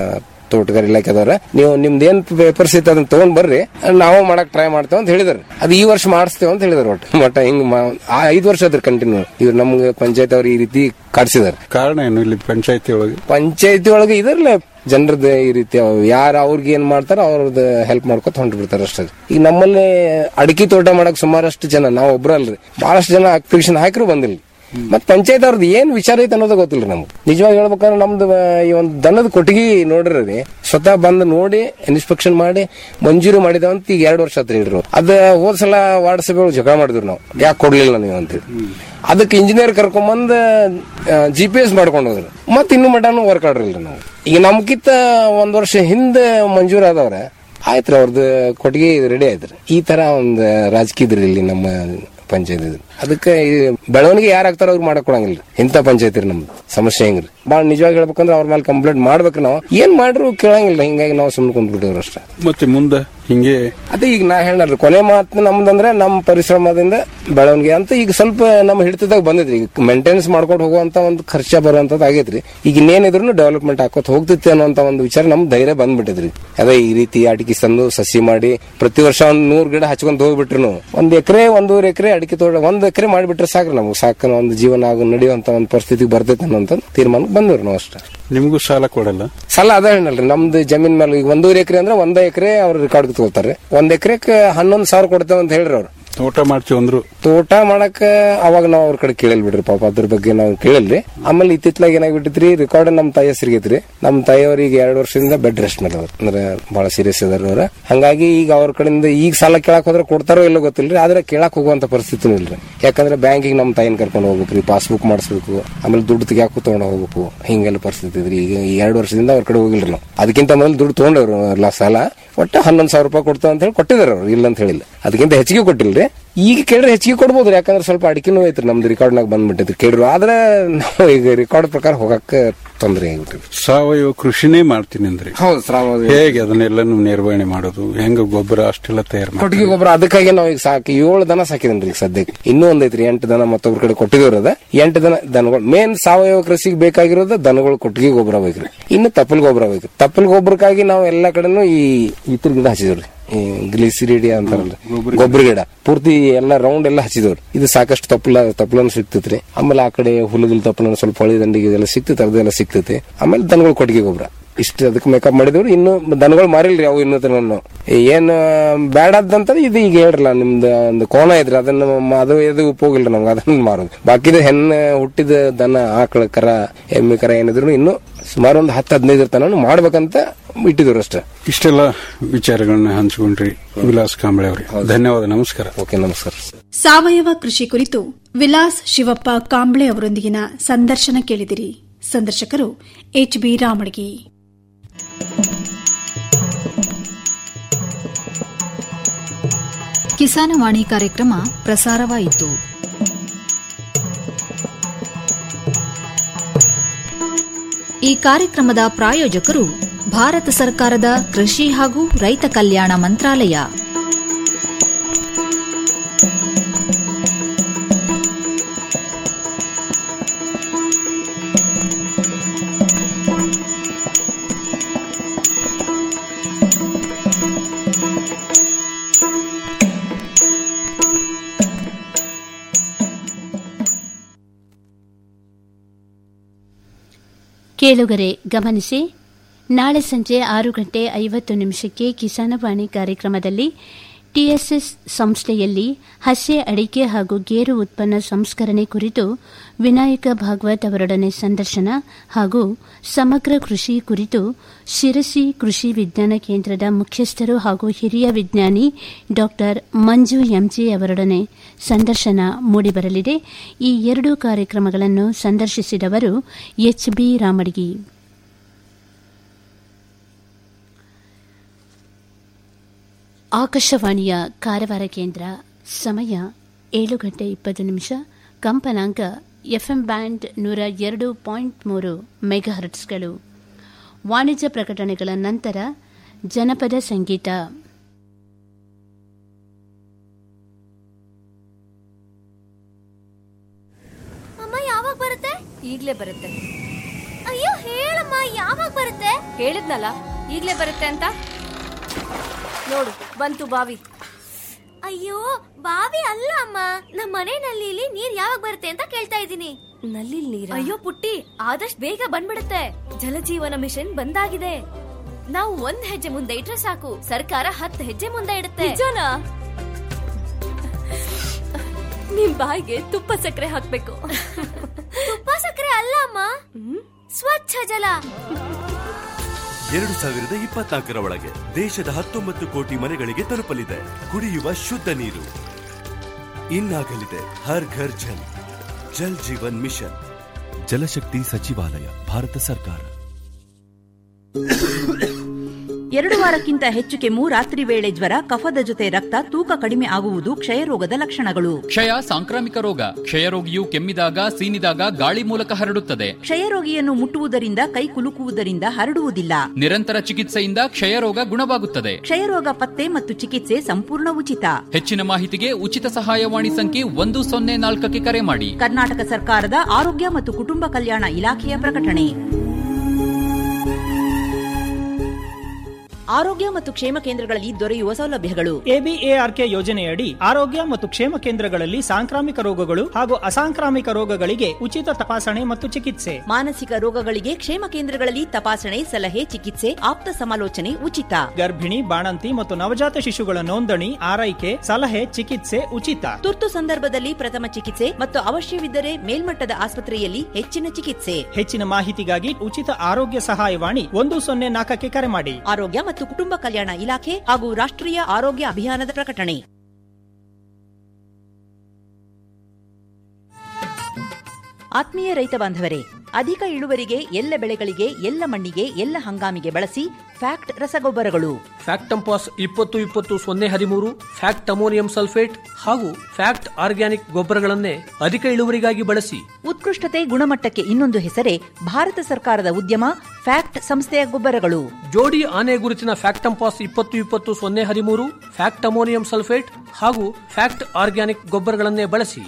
ತೋಟಗಾರಿ ಇಲಾಖೆದವ್ರ ನೀವು ನಿಮ್ದು ಏನ್ ಪೇಪರ್ಸ್ ಇತ್ತು ಅದನ್ನ ತಗೊಂಡ್ ಬರ್ರಿ ನಾವು ಮಾಡಕ್ ಟ್ರೈ ಮಾಡ್ತೇವೆ ಅಂತ ಹೇಳಿದಾರೆ ಅದು ಈ ವರ್ಷ ಮಾಡಿಸ್ತೇವೆ ಅಂತ ಹೇಳಿದಾರೆ ಒಟ್ಟು ಮಟ್ಟ ಹಿಂಗ್ ಮಾ- ಆ ಐದು ವರ್ಷ ಅದ್ರ ಕಂಟಿನ್ಯೂ ಇವ್ರು ನಮ್ಗೆ ಪಂಚಾಯತ್ ಅವ್ರು ಈ ರೀತಿ ಕಾಡ್ಸಿದಾರೆ ಕಾರಣ ಏನು ಇಲ್ಲಿ ಪಂಚಾಯತಿ ಒಳಗೆ ಪಂಚಾಯತಿ ಒಳಗೆ ಇದರ್ಲೆ ಜನರದ್ದು ಈ ರೀತಿ ಯಾರು ಅವ್ರಿಗೆ ಏನ್ ಮಾಡ್ತಾರ ಅವ್ರದ್ದು ಹೆಲ್ಪ್ ಮಾಡ್ಕೊತ ಹೊಂಟು ಬಿಡ್ತಾರ ಅಷ್ಟೇ ಈಗ ನಮ್ಮಲ್ಲಿ ಅಡಿಕೆ ತೋಟ ಮಾಡಕ್ ಸುಮಾರಷ್ಟು ಜನ ನಾವು ಒಬ್ರಲ್ರಿ ಬಹಳಷ್ಟು ಜನ ಅಪ್ಲಿಕೇಶನ್ ಹಾಕಿರು ಬಂದಿಲ್ಲ ಮತ್ ಪಂಚಾಯತ್ ಅವ್ರದ್ದು ಏನ್ ವಿಚಾರ ಐತೆ ಅನ್ನೋದು ಗೊತ್ತಿಲ್ಲ ನಮ್ಗೆ ನಿಜವಾಗಿ ಹೇಳ್ಬೇಕಂದ್ರೆ ನಮ್ದು ಆ, ಈ ಒಂದು ದನದ ಕೊಟ್ಟಿಗೆ ನೋಡ್ರಿ ಸ್ವತಃ ಬಂದು ನೋಡಿ ಇನ್ಸ್ಪೆಕ್ಷನ್ ಮಾಡಿ ಮಂಜೂರು ಮಾಡಿದವಂತ ಈಗ ಎರಡು ವರ್ಷ ಹತ್ರ ಹೇಳ್ರು ಅದ ಹೋದ್ ಸಲ ವಾರ್ಡ್ ಸಭೆ ಒಳಗೆ ಜಗಳ ಮಾಡಿದ್ರು ನಾವು ಯಾಕೆ ಕೊಡ್ಲಿಲ್ಲ ನೀವು ಅಂತೇಳಿ ಅದಕ್ಕೆ ಇಂಜಿನಿಯರ್ ಕರ್ಕೊಂಬಂದ್ ಜಿ ಪಿ ಎಸ್ ಮಾಡ್ಕೊಂಡು ಹೋದ್ರು ಮತ್ ಇನ್ನು ಮಟನು ವರ್ಕ್ ಆಡ್ರಿಲ್ರಿ ನಾವು ಈಗ ನಮ್ಕಿತ್ತ ಒಂದ್ ವರ್ಷ ಹಿಂದೆ ಮಂಜೂರ್ ಆದವ್ರೆ ಆಯ್ತ್ರಿ ಅವ್ರದ್ದು ಕೊಟ್ಟಿಗೆ ರೆಡಿ ಆಯ್ತ್ರಿ ಈ ತರ ಒಂದು ರಾಜಕೀಯದ್ರಿ ಇಲ್ಲಿ ನಮ್ಮ ಪಂಚಾಯತ್ ಅದಕ್ಕೆ ಈ ಬೆಳವಣಿಗೆ ಯಾರಾಗ್ತಾರ ಅವ್ರು ಮಾಡಕ್ ಕೊಡಂಗಿಲ್ಲ ಇಂಥ ಪಂಚಾಯತ್ ರೀ ನಮ್ದು ಸಮಸ್ಯೆ ಹೆಂಗ್ರಿ ಭಾಳ ನಿಜವಾಗಿ ಹೇಳ್ಬೇಕಂದ್ರೆ ಅವ್ರ ಮೇಲೆ ಕಂಪ್ಲೇಂಟ್ ಮಾಡ್ಬೇಕು ನಾವು ಏನ್ ಮಾಡ್ರು ಕೇಳಂಗಿಲ್ಲ ಹಿಂಗಾಗಿ ನಾವು ಸುಮ್ಮನೆ ಕುಂತ್ಬಿಟ್ಟಿವ್ರು ಅಷ್ಟೇ ಮತ್ತೆ ಮುಂದೆ ಹಿಂಗೆ ಅದೇ ಈಗ ನಾ ಹೇಳಲ್ರಿ ಕೊನೆ ಮಾತು ನಮ್ದಂದ್ರೆ ನಮ್ಮ ಪರಿಶ್ರಮದಿಂದ ಬೆಳವಣಿಗೆ ಅಂತ ಈಗ ಸ್ವಲ್ಪ ನಮ್ಮ ಹಿಡಿತದಾಗ ಬಂದಿದ್ರಿ ಈಗ ಮೇಂಟೆನೆನ್ಸ್ ಮಾಡ್ಕೊಂಡು ಹೋಗುವಂತ ಒಂದು ಖರ್ಚ ಬರುವಂತದ್ದು ಆಗೈತ್ರಿ ಈಗ ಇನ್ನೇನಿದ್ರು ಡೆವಲಪ್ಮೆಂಟ್ ಹಾಕೋತ್ ಹೋಗ್ತೈತಿ ಅನ್ನೋಂತ ಒಂದು ವಿಚಾರ ನಮ್ ಧೈರ್ಯ ಬಂದ್ಬಿಟ್ಟಿದ್ರಿ ಅದೇ ಈ ರೀತಿ ಅಡಿಕೆ ತಂದು ಸಸಿ ಮಾಡಿ ಪ್ರತಿ ವರ್ಷ ಒಂದ್ ನೂರ್ ಗಿಡ ಹಚ್ಕೊಂಡ್ ಹೋಗ್ಬಿಟ್ರು ಒಂದ್ ಎಕರೆ ಒಂದೂವರೆ ಎಕರೆ ಅಡಿಕೆ ತೋಟ ಒಂದ್ ಎಕರೆ ಮಾಡಿಬಿಟ್ರೆ ಸಾಕ್ರಿ ನಮ್ಗೆ ಸಾಕ ಒಂದು ಜೀವನ ಆಗೋ ನಡೆಯುವಂತ ಒಂದು ಪರಿಸ್ಥಿತಿ ಬರ್ತೈತೆ ಅನ್ನೋಂತ ತೀರ್ಮಾನಕ್ಕೆ ಬಂದ್ರಿ ನಾವು ಅಷ್ಟೇ ನಿಮಗೂ ಸಾಲ ಕೊಡಲ್ಲ ಸಾಲ ಅದ ಹೇಳಲ್ರಿ ನಮ್ದು ಜಮೀನ್ ಮೇಲೆ ಈಗ ಒಂದೂವರೆ ಎಕರೆ ಅಂದ್ರೆ ಒಂದ ಎಕರೆ ಅವ್ರು ರೆಕಾರ್ಡ್ ತಗೋತಾರೆ ಒಂದ್ ಎಕರೆಕ್ ಹನ್ನೊಂದ್ ಸಾವಿರ ಕೊಡ್ತೇವೆ ಅಂತ ಹೇಳ್ರಿ ಅವ್ರು ತೋಟ ಮಾಡ್ತೀವಿ ಅಂದ್ರು ತೋಟ ಮಾಡಕ್ ಅವಾಗ ನಾವ್ ಅವ್ರ ಕಡೆ ಕೇಳಿಲ್ ಬಿಡ್ರಿ ಪಾಪ ಅದ್ರ ಬಗ್ಗೆ ನಾವು ಕೇಳಿಲ್ರಿ ಆಮೇಲೆ ಇತ್ತಿತ್ಲಾಗ ಏನಾಗ್ಬಿಟ್ಟಿತ್ರಿ ರೆಕಾರ್ಡ್ ನಮ್ ತಾಯಿ ಹೆಸರಿಗೈತ್ರಿ ನಮ್ ತಾಯಿಯವ್ರಿಗೆ ಎರಡು ವರ್ಷದಿಂದ ಬೆಡ್ ರೆಸ್ಟ್ ಮೇಲೆ ಅವ್ರು ಅಂದ್ರೆ ಬಹಳ ಸೀರಿಯಸ್ ಇದಾರ ಅವ್ರ ಹಂಗಾಗಿ ಈಗ ಅವ್ರ ಕಡೆಯಿಂದ ಈಗ ಸಾಲ ಕೇಳಕ್ ಹೋದ್ರೆ ಕೊಡ್ತಾರೋ ಇಲ್ಲೋ ಗೊತ್ತಿಲ್ರಿ ಆದ್ರೆ ಕೇಳಕ್ ಹೋಗುವಂತ ಪರಿಸ್ಥಿತಿನೂ ಇಲ್ರಿ ಯಾಕಂದ್ರೆ ಬ್ಯಾಂಕಿಗೆ ನಮ್ ತಾಯಿನ ಕರ್ಕೊಂಡು ಹೋಗ್ಬೇಕ್ರಿ ಪಾಸ್ಬುಕ್ ಮಾಡಿಸ್ಬೇಕು ಆಮೇಲೆ ದುಡ್ಡು ತೆಗಿಯಾಕು ತಗೊಂಡ್ ಹೋಗ್ಬೇಕು ಹಿಂಗೆಲ್ಲ ಪರಿಸ್ಥಿತಿ ಇದ್ರಿ ಈಗ ಈ ಎರಡು ವರ್ಷದಿಂದ ಅವ್ರ ಕಡೆ ಹೋಗಿಲ್ರಿ ನಾವು ಅದಕ್ಕಿಂತ ಮೊದಲು ದುಡ್ಡು ತಗೊಂಡವ್ರು ಎಲ್ಲ ಸಾಲ ಒಟ್ಟು ಹನ್ನೊಂದು ಸಾವಿರ ರೂಪಾಯಿ ಕೊಡ್ತಾವ ಅಂತ ಹೇಳಿ ಕೊಟ್ಟಿದಾರೆ ಅವ್ರು ಇಲ್ಲ ಅಂತ ಹೇಳಿಲ್ಲ ಅದಕ್ಕಿಂತ ಹೆಚ್ಚಿಗೆ ಕೊಟ್ಟಿಲ್ರಿ ಈಗ ಕೇಳಿದ್ರೆ ಹೆಚ್ಚಿಗೆ ಕೊಡ್ಬೋದು ಯಾಕಂದ್ರೆ ಸ್ವಲ್ಪ ಅಡಿಕೆನೂ ಐತ್ರಿ ನಮ್ದು ರೆಕಾರ್ಡ್ನಾಗ ಬಂದ್ಬಿಟ್ಟೈತ್ರಿ ಕೇಳಿದ್ರು ಆದ್ರೆ ನಾವು ಈಗ ರೆಕಾರ್ಡ್ ಪ್ರಕಾರ ಹೋಗಕ್ಕೆ ತೊಂದರೆ ಆಗಿಬಿಟ್ಟಿವಿ ಸಾವಯವ ಕೃಷಿನೇ ಮಾಡ್ತೀನಿ ಅಂದ್ರಿ ಹೌದು ಶ್ರಾವ ಹೇಗೆ ಅದನ್ನೆಲ್ಲನೂ ನಿರ್ವಹಣೆ ಮಾಡೋದು ಹೆಂಗ ಗೊಬ್ಬರ ಅಷ್ಟೆಲ್ಲ ತಯಾರು ಮಾಡಿ ಕೊಟ್ಟಿಗೆ ಗೊಬ್ಬರ ಅದಕ್ಕಾಗಿ ನಾವು ಈಗ ಸಾಕಿ ಏಳು ದನ ಸಾಕಿದೇನ್ರಿ ಈಗ ಸದ್ಯಕ್ಕೆ ಇನ್ನೂ ಒಂದೈತ್ರಿ ಎಂಟು ದನ ಮತ್ತೊಬ್ರ ಕಡೆ ಕೊಟ್ಟಿರೋದ ಎಂಟು ದನ ದನಗಳು ಮೇನ್ ಸಾವಯವ ಕೃಷಿಗೆ ಬೇಕಾಗಿರೋದು ದನಗಳು ಕೊಟ್ಟಿಗೆ ಗೊಬ್ಬರ ಬೇಕ್ರಿ ಇನ್ನು ತಪ್ಪಲ್ ಗೊಬ್ಬರ ಬೇಕ್ರಿ ತಪ್ಪಲ್ ಗೊಬ್ಬರಕ್ಕಾಗಿ ನಾವು ಎಲ್ಲಾ ಕಡೆನೂ ಈ ಇತರ ಗಿಡ ಹಚ್ಚಿದ್ರಿ ಈ ಗ್ಲಿಸಿರಿಡಿ ಅಂತಾರಲ್ಲ ಗೊಬ್ಬರ ಗಿಡ ಪೂರ್ತಿ ಎಲ್ಲ ರೌಂಡ್ ಎಲ್ಲ ಹಚ್ಚಿದವ್ರಿ ಇದು ಸಾಕಷ್ಟು ತಪ್ಪಲ ತಪ್ಪಲನ್ನು ಸಿಗ್ತೈತ್ರಿ ಆಮೇಲೆ ಆ ಕಡೆ ಹುಲ್ಲುಗಿಲ್ ತಪ್ಪಲನ್ನು ಸ್ವಲ್ಪ ಹೊಳಿ ದಂಡಿಗೆ ಇದೆಲ್ಲ ಸಿಗ್ತೈತೆ ಅದೆಲ್ಲ ಸಿಗ್ತೈತಿ ಆಮೇಲೆ ದನಗಳು ಕೊಟ್ಟಿಗೆ ಗೊಬ್ಬರ ಇಷ್ಟು ಅದಕ್ಕೆ ಮೇಕಪ್ ಮಾಡಿದವ್ರು ಇನ್ನು ದನಗಳು ಮಾರಿಲ್ರಿ ಅವು ಇನ್ನೂ ತನಕ ನಾವು ಏನ್ ಬೇಡದಂತ ಇದು ಈಗ ಹೇಳ್ರಲ್ಲ ನಿಮ್ದು ಒಂದು ಕೋಣ ಇದ್ರಿ ಅದನ್ನ ಮ- ಅದು ಇದು ಉಪಯೋಗಿಲ್ರಿ ನಮ್ಗೆ ಅದನ್ನ ಮಾರೋದು ಬಾಕಿದ ಹೆಣ್ಣು ಹುಟ್ಟಿದ ದನ ಆಕಳ ಕರ ಎಮ್ಮೆ ಕರ ಏನಿದ್ರು ಇನ್ನು ಸುಮಾರು ಒಂದು ಹತ್ತು ಹದಿನೈದು ತನ ಮಾಡ್ಬೇಕಂತ ಇಟ್ಟಿದ್ರು ಅಷ್ಟೇ ಇಷ್ಟೆಲ್ಲ ವಿಚಾರಗಳನ್ನ ಹಂಚ್ಕೊಂಡ್ರಿ ವಿಲಾಸ್ ಕಾಂಬಳೆ ಅವರಿಗೆ ಧನ್ಯವಾದ ನಮಸ್ಕಾರ ಓಕೆ ನಮಸ್ಕಾರ ಸಾವಯವ ಕೃಷಿ ಕುರಿತು ವಿಲಾಸ್ ಶಿವಪ್ಪ ಕಾಂಬ್ಳೆ ಅವರೊಂದಿಗಿನ ಸಂದರ್ಶನ ಕೇಳಿದಿರಿ ಸಂದರ್ಶಕರು ಎಚ್ ಬಿ ರಾಮಡ್ಗಿ ಕಿಸಾನವಾಣಿ ಕಾರ್ಯಕ್ರಮ ಪ್ರಸಾರವಾಯಿತು ಈ ಕಾರ್ಯಕ್ರಮದ ಪ್ರಾಯೋಜಕರು ಭಾರತ ಸರ್ಕಾರದ ಕೃಷಿ ಹಾಗೂ ರೈತ ಕಲ್ಯಾಣ ಮಂತ್ರಾಲಯ ಕೇಳುಗರೆ ಗಮನಿಸಿ ನಾಳೆ ಸಂಜೆ ಆರು ಗಂಟೆ ಐವತ್ತು ನಿಮಿಷಕ್ಕೆ ಕಿಸಾನವಾಣಿ ಕಾರ್ಯಕ್ರಮದಲ್ಲಿ ಟಿಎಸ್ಎಸ್ ಸಂಸ್ಥೆಯಲ್ಲಿ ಹಸೆ ಅಡಿಕೆ ಹಾಗೂ ಗೇರು ಉತ್ಪನ್ನ ಸಂಸ್ಕರಣೆ ಕುರಿತು ವಿನಾಯಕ ಭಾಗವತ್ ಅವರೊಡನೆ ಸಂದರ್ಶನ ಹಾಗೂ ಸಮಗ್ರ ಕೃಷಿ ಕುರಿತು ಶಿರಸಿ ಕೃಷಿ ವಿಜ್ಞಾನ ಕೇಂದ್ರದ ಮುಖ್ಯಸ್ಥರು ಹಾಗೂ ಹಿರಿಯ ವಿಜ್ಞಾನಿ ಡಾ ಮಂಜು ಎಂಜಿ ಅವರೊಡನೆ ಸಂದರ್ಶನ ಮೂಡಿಬರಲಿದೆ ಈ ಎರಡು ಕಾರ್ಯಕ್ರಮಗಳನ್ನು ಸಂದರ್ಶಿಸಿದವರು ಎಚ್ ಬಿ ರಾಮಡ್ಗಿ ಆಕಾಶವಾಣಿಯ ಕಾರವಾರ ಕೇಂದ್ರ ಸಮಯ ಏಳು ಗಂಟೆ ಇಪ್ಪತ್ತು ನಿಮಿಷ ಕಂಪನಾಂಕ ಎಫ್ಎಂ ಬ್ಯಾಂಡ್ ನೂರ ಎರಡು ಪಾಯಿಂಟ್ ಮೂರು ಮೆಗಾಹರ್ಟ್ಸ್ಗಳು ವಾಣಿಜ್ಯ ಪ್ರಕಟಣೆಗಳ ನಂತರ ಜನಪದ ಸಂಗೀತ ಅಮ್ಮ ಯಾವಾಗ ಬರುತ್ತೆ ಈಗ್ಲೇ ಬರುತ್ತೆ ಅಯ್ಯೋ ಹೇಳಮ್ಮ ಯಾವಾಗ ಬರುತ್ತೆ ಹೇಳಿದ್ನಲ್ಲ ಈಗ್ಲೇ ಬರುತ್ತೆ ಅಂತ ನೋಡು ಬಂತು ಬಾವಿ ಅಯ್ಯೋ ಬಾವಿ ಅಲ್ಲ ಅಮ್ಮ ನಮ್ಮ ಮನೆ ನಲ್ಲಿಲಿ ನೀರ್ ಯಾವಾಗ ಬರುತ್ತೆ ಅಂತ ಕೇಳ್ತಾ ಇದ್ದೀನಿ ನಲ್ಲಿ ನೀರ ಅಯ್ಯೋ ಪುಟ್ಟಿ ಆದಷ್ಟು ಬೇಗ ಬಂದ್ಬಿಡುತ್ತೆ ಜಲಜೀವನ ಮಿಷನ್ ಬಂದಾಗಿದೆ ನಾವು ಒಂದ್ ಹೆಜ್ಜೆ ಮುಂದೆ ಇಟ್ರೆ ಸಾಕು ಸರ್ಕಾರ ಹತ್ತು ಹೆಜ್ಜೆ ಮುಂದೆ ಇಡುತ್ತೆ ನಿಜನಾ ನಿಮ್ ಬಾಯಿಗೆ ತುಪ್ಪ ಸಕ್ಕರೆ ಹಾಕ್ಬೇಕು ತುಪ್ಪ ಸಕ್ಕರೆ ಅಲ್ಲ ಅಮ್ಮ ಸ್ವಚ್ಛ ಜಲ ಎರಡು ಸಾವಿರದ ಇಪ್ಪತ್ನಾಲ್ಕರ ಒಳಗೆ ದೇಶದ ಹತ್ತೊಂಬತ್ತು ಕೋಟಿ ಮನೆಗಳಿಗೆ ತಲುಪಲಿದೆ ಕುಡಿಯುವ ಶುದ್ಧ ನೀರು ಇನ್ನಾಗಲಿದೆ ಹರ್ ಘರ್ ಜಲ್ ಜಲ್ ಜೀವನ್ ಮಿಷನ್ ಜಲಶಕ್ತಿ ಸಚಿವಾಲಯ ಭಾರತ ಸರ್ಕಾರ ಎರಡು ವಾರಕ್ಕಿಂತ ಹೆಚ್ಚು ಕೆಮ್ಮು ರಾತ್ರಿ ವೇಳೆ ಜ್ವರ ಕಫದ ಜೊತೆ ರಕ್ತ ತೂಕ ಕಡಿಮೆ ಆಗುವುದು ಕ್ಷಯರೋಗದ ಲಕ್ಷಣಗಳು ಕ್ಷಯ ಸಾಂಕ್ರಾಮಿಕ ರೋಗ ಕ್ಷಯರೋಗಿಯು ಕೆಮ್ಮಿದಾಗ ಸೀನಿದಾಗ ಗಾಳಿ ಮೂಲಕ ಹರಡುತ್ತದೆ ಕ್ಷಯರೋಗಿಯನ್ನು ಮುಟ್ಟುವುದರಿಂದ ಕೈ ಕುಲುಕುವುದರಿಂದ ಹರಡುವುದಿಲ್ಲ ನಿರಂತರ ಚಿಕಿತ್ಸೆಯಿಂದ ಕ್ಷಯರೋಗ ಗುಣವಾಗುತ್ತದೆ ಕ್ಷಯರೋಗ ಪತ್ತೆ ಮತ್ತು ಚಿಕಿತ್ಸೆ ಸಂಪೂರ್ಣ ಉಚಿತ ಹೆಚ್ಚಿನ ಮಾಹಿತಿಗೆ ಉಚಿತ ಸಹಾಯವಾಣಿ ಸಂಖ್ಯೆ ಒಂದು ಸೊನ್ನೆ ನಾಲ್ಕಕ್ಕೆ ಕರೆ ಮಾಡಿ ಕರ್ನಾಟಕ ಸರ್ಕಾರದ ಆರೋಗ್ಯ ಮತ್ತು ಕುಟುಂಬ ಕಲ್ಯಾಣ ಇಲಾಖೆಯ ಪ್ರಕಟಣೆ ಆರೋಗ್ಯ ಮತ್ತು ಕ್ಷೇಮ ಕೇಂದ್ರಗಳಲ್ಲಿ ದೊರೆಯುವ ಸೌಲಭ್ಯಗಳು ಎಬಿಎಆರ್ಕೆ ಯೋಜನೆಯಡಿ ಆರೋಗ್ಯ ಮತ್ತು ಕ್ಷೇಮ ಕೇಂದ್ರಗಳಲ್ಲಿ ಸಾಂಕ್ರಾಮಿಕ ರೋಗಗಳು ಹಾಗೂ ಅಸಾಂಕ್ರಾಮಿಕ ರೋಗಗಳಿಗೆ ಉಚಿತ ತಪಾಸಣೆ ಮತ್ತು ಚಿಕಿತ್ಸೆ ಮಾನಸಿಕ ರೋಗಗಳಿಗೆ ಕ್ಷೇಮ ಕೇಂದ್ರಗಳಲ್ಲಿ ತಪಾಸಣೆ ಸಲಹೆ ಚಿಕಿತ್ಸೆ ಆಪ್ತ ಸಮಾಲೋಚನೆ ಉಚಿತ ಗರ್ಭಿಣಿ ಬಾಣಂತಿ ಮತ್ತು ನವಜಾತ ಶಿಶುಗಳ ನೋಂದಣಿ ಆರೈಕೆ ಸಲಹೆ ಚಿಕಿತ್ಸೆ ಉಚಿತ ತುರ್ತು ಸಂದರ್ಭದಲ್ಲಿ ಪ್ರಥಮ ಚಿಕಿತ್ಸೆ ಮತ್ತು ಅವಶ್ಯವಿದ್ದರೆ ಮೇಲ್ಮಟ್ಟದ ಆಸ್ಪತ್ರೆಯಲ್ಲಿ ಹೆಚ್ಚಿನ ಚಿಕಿತ್ಸೆ ಹೆಚ್ಚಿನ ಮಾಹಿತಿಗಾಗಿ ಉಚಿತ ಆರೋಗ್ಯ ಸಹಾಯವಾಣಿ ಒಂದು ಸೊನ್ನೆ ನಾಲ್ಕಕ್ಕೆ ಕರೆ ಮಾಡಿ ಆರೋಗ್ಯ ಮತ್ತು ಕುಟುಂಬ ಕಲ್ಯಾಣ ಇಲಾಖೆ ಹಾಗೂ ರಾಷ್ಟ್ರೀಯ ಆರೋಗ್ಯ ಅಭಿಯಾನದ ಪ್ರಕಟಣೆ ಆತ್ಮೀಯ ರೈತ ಬಾಂಧವರೇ ಅಧಿಕ ಇಳುವರಿಗೆ ಎಲ್ಲ ಬೆಳೆಗಳಿಗೆ ಎಲ್ಲ ಮಣ್ಣಿಗೆ ಎಲ್ಲ ಹಂಗಾಮಿಗೆ ಬಳಸಿ ಫ್ಯಾಕ್ಟ್ ರಸಗೊಬ್ಬರಗಳು ಫ್ಯಾಕ್ಟ್ ಟಂಪಾಸ್ ಇಪ್ಪತ್ತು ಇಪ್ಪತ್ತು ಸೊನ್ನೆ ಹದಿಮೂರು ಫ್ಯಾಕ್ಟ್ ಅಮೋನಿಯಂ ಸಲ್ಫೇಟ್ ಹಾಗೂ ಫ್ಯಾಕ್ಟ್ ಆರ್ಗ್ಯಾನಿಕ್ ಗೊಬ್ಬರಗಳನ್ನೇ ಅಧಿಕ ಇಳುವರಿಗಾಗಿ ಬಳಸಿ ಉತ್ಕೃಷ್ಟತೆ ಗುಣಮಟ್ಟಕ್ಕೆ ಇನ್ನೊಂದು ಹೆಸರೇ ಭಾರತ ಸರ್ಕಾರದ ಉದ್ಯಮ ಫ್ಯಾಕ್ಟ್ ಸಂಸ್ಥೆಯ ಗೊಬ್ಬರಗಳು ಜೋಡಿ ಆನೆ ಗುರುತಿನ ಫ್ಯಾಕ್ಟ್ ಟಂಪಾಸ್ ಇಪ್ಪತ್ತು ಇಪ್ಪತ್ತು ಸೊನ್ನೆ ಹದಿಮೂರು ಫ್ಯಾಕ್ಟ್ ಅಮೋನಿಯಂ ಸಲ್ಫೇಟ್ ಹಾಗೂ ಫ್ಯಾಕ್ಟ್ ಆರ್ಗ್ಯಾನಿಕ್ ಗೊಬ್ಬರಗಳನ್ನೇ ಬಳಸಿ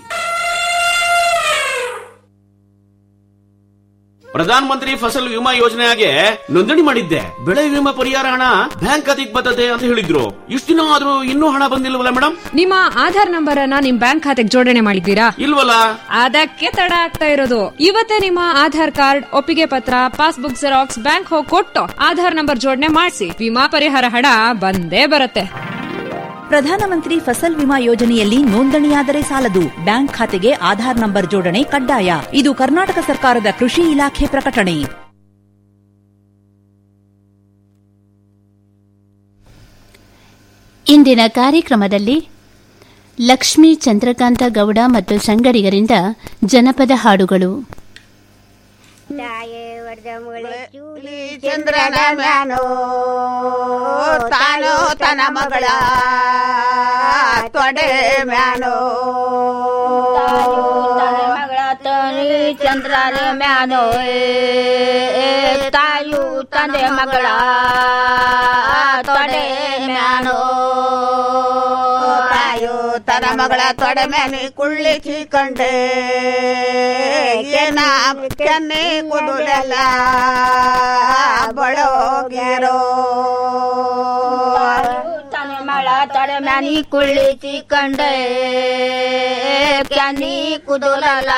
ಪ್ರಧಾನ ಮಂತ್ರಿ ಫಸಲ್ ವಿಮಾ ಯೋಜನೆಗೆ ನೋಂದಣಿ ಮಾಡಿದ್ದೆ ಬೆಳೆ ವಿಮಾ ಪರಿಹಾರ ಹಣ ಬ್ಯಾಂಕ್ ಖಾತೆಗೆ ಬರ್ತದೆ ಅಂತ ಹೇಳಿದ್ರು ಇಷ್ಟು ದಿನ ಆದ್ರೂ ಇನ್ನೂ ಹಣ ಬಂದಿಲ್ವಲ್ಲ ಮೇಡಮ್ ನಿಮ್ಮ ಆಧಾರ್ ನಂಬರ್ ಅನ್ನ ನಿಮ್ ಬ್ಯಾಂಕ್ ಖಾತೆಗೆ ಜೋಡಣೆ ಮಾಡಿದ್ದೀರಾ ಇಲ್ವಲ್ಲ ಅದಕ್ಕೆ ತಡ ಆಗ್ತಾ ಇರೋದು ಇವತ್ತೇ ನಿಮ್ಮ ಆಧಾರ್ ಕಾರ್ಡ್ ಒಪ್ಪಿಗೆ ಪತ್ರ ಪಾಸ್ಬುಕ್ ಜೆರಾಕ್ಸ್ ಬ್ಯಾಂಕ್ ಹೋಗಿ ಕೊಟ್ಟು ಆಧಾರ್ ನಂಬರ್ ಜೋಡಣೆ ಮಾಡಿಸಿ ವಿಮಾ ಪರಿಹಾರ ಹಣ ಬಂದೇ ಬರುತ್ತೆ ಪ್ರಧಾನಮಂತ್ರಿ ಫಸಲ್ ವಿಮಾ ಯೋಜನೆಯಲ್ಲಿ ನೋಂದಣಿಯಾದರೆ ಸಾಲದು ಬ್ಯಾಂಕ್ ಖಾತೆಗೆ ಆಧಾರ್ ನಂಬರ್ ಜೋಡಣೆ ಕಡ್ಡಾಯ ಇದು ಕರ್ನಾಟಕ ಸರ್ಕಾರದ ಕೃಷಿ ಇಲಾಖೆ ಪ್ರಕಟಣೆ ಇಂದಿನ ಕಾರ್ಯಕ್ರಮದಲ್ಲಿ ಲಕ್ಷ್ಮೀ ಚಂದ್ರಕಾಂತ ಗೌಡ ಮತ್ತು ಸಂಗಡಿಗರಿಂದ ಜನಪದ ಹಾಡುಗಳು ಚಂದ್ರನ ಮ್ಯಾನೋ ತಾನೋ ತನ ಮಗಳ ತೊಡೆ ಮ್ಯಾನೋ ಮಗಳ ತನಿ ಚಂದ್ರನ ಮ್ಯಾನೋ ತಾಯು ತಂದೆ ಮಗಳ ತೊಡೆ ಮ್ಯಾನೋ ತಾಯು ತನ ಮಗಳ ತೊಡೆ ಮ್ಯಾನಿ ಕುಳ್ಳಿಸಿ ಕಂಡೆ ಏನ ಕೆನ್ನೆ ಕುದುಲೆಲ್ಲ ಬಳೋಗಿರೋ ತನ ಮಳ ತೊಡೆ ಮ್ಯಾನಿ ಕುಳ್ಳಿಸಿ ಕಂಡೆ ಕೆನ್ನಿ ಕುದುಲಲ್ಲ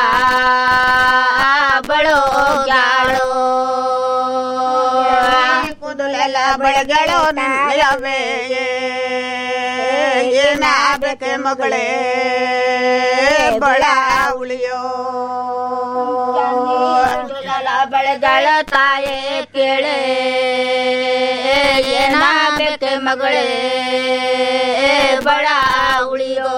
ಬಳೋಗ್ಯಾಳೋ ಕುದುಲೆಲ್ಲ ಬೆಳಗಳು ನವೆ ಏನಾಗಬೇಕೆ ಮಗಳೇ ಬಳ ಉಳಿಯೋ ಬೆಳೆಗಳ ತಾಯೇ ಕೇಳೆ ಏನಾಗಬೇಕೆ ಮಗಳೇ ಬಳ ಉಳಿಯೋ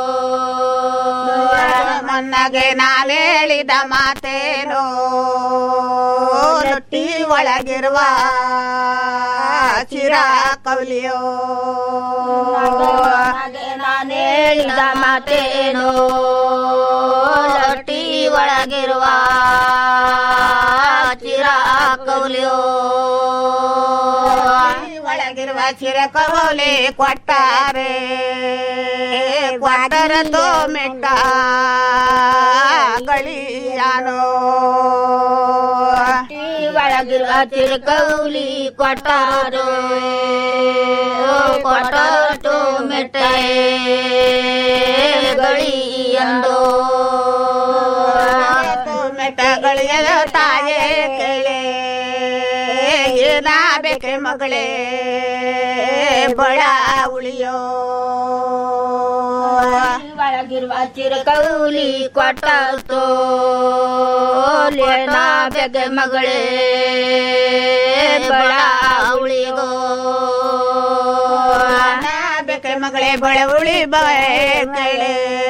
ಮನ್ನಗೆ ನಾನು ಹೇಳಿದ ಮಾತೇನೋ ರೊಟ್ಟಿ ಒಳಗಿರುವ ಚಿರ ಕವಲಿಯೋ ನಾನು ಹೇಳಿದ ಮಾತೇನೋ ರೊಟ್ಟಿ ಒಳಗಿರುವ ಚಿರ ಕವಲಿಯೋ ಒಳಗಿರುವ ಚಿರ ಕವಲಿ ಕೊಟ್ಟಾರೆ ಕ್ವಾಟರ ತೋ ಮೆಟ್ಟ ಗಳಿಯಾನೋ ಒಳಗಿರುವ ತಿರುಕೌಲಿ ಕೊಟ್ಟರು ಕೊಟ್ಟು ಮೆಟ್ಟೆ ಗಳಿಯಂದು ಮೆಟ್ಟಗಳಿಗೆ ತಾಯೇ ಕೇಳೆ ಏನ ಬೇಕೆ ಮಗಳೇ ಬಳ ಉಳಿಯೋ ಒಳಗಿರುವ ಚಿರಕೌಲಿ ಕೊಟ್ಟು ಲೇನ ಬೇಕೆ ಮಗಳೇ ಬಳ ಉಳಿಯೋ ಬೇಕೆ ಮಗಳೇ ಬಳ ಉಳಿ ಬೇಕಳೆ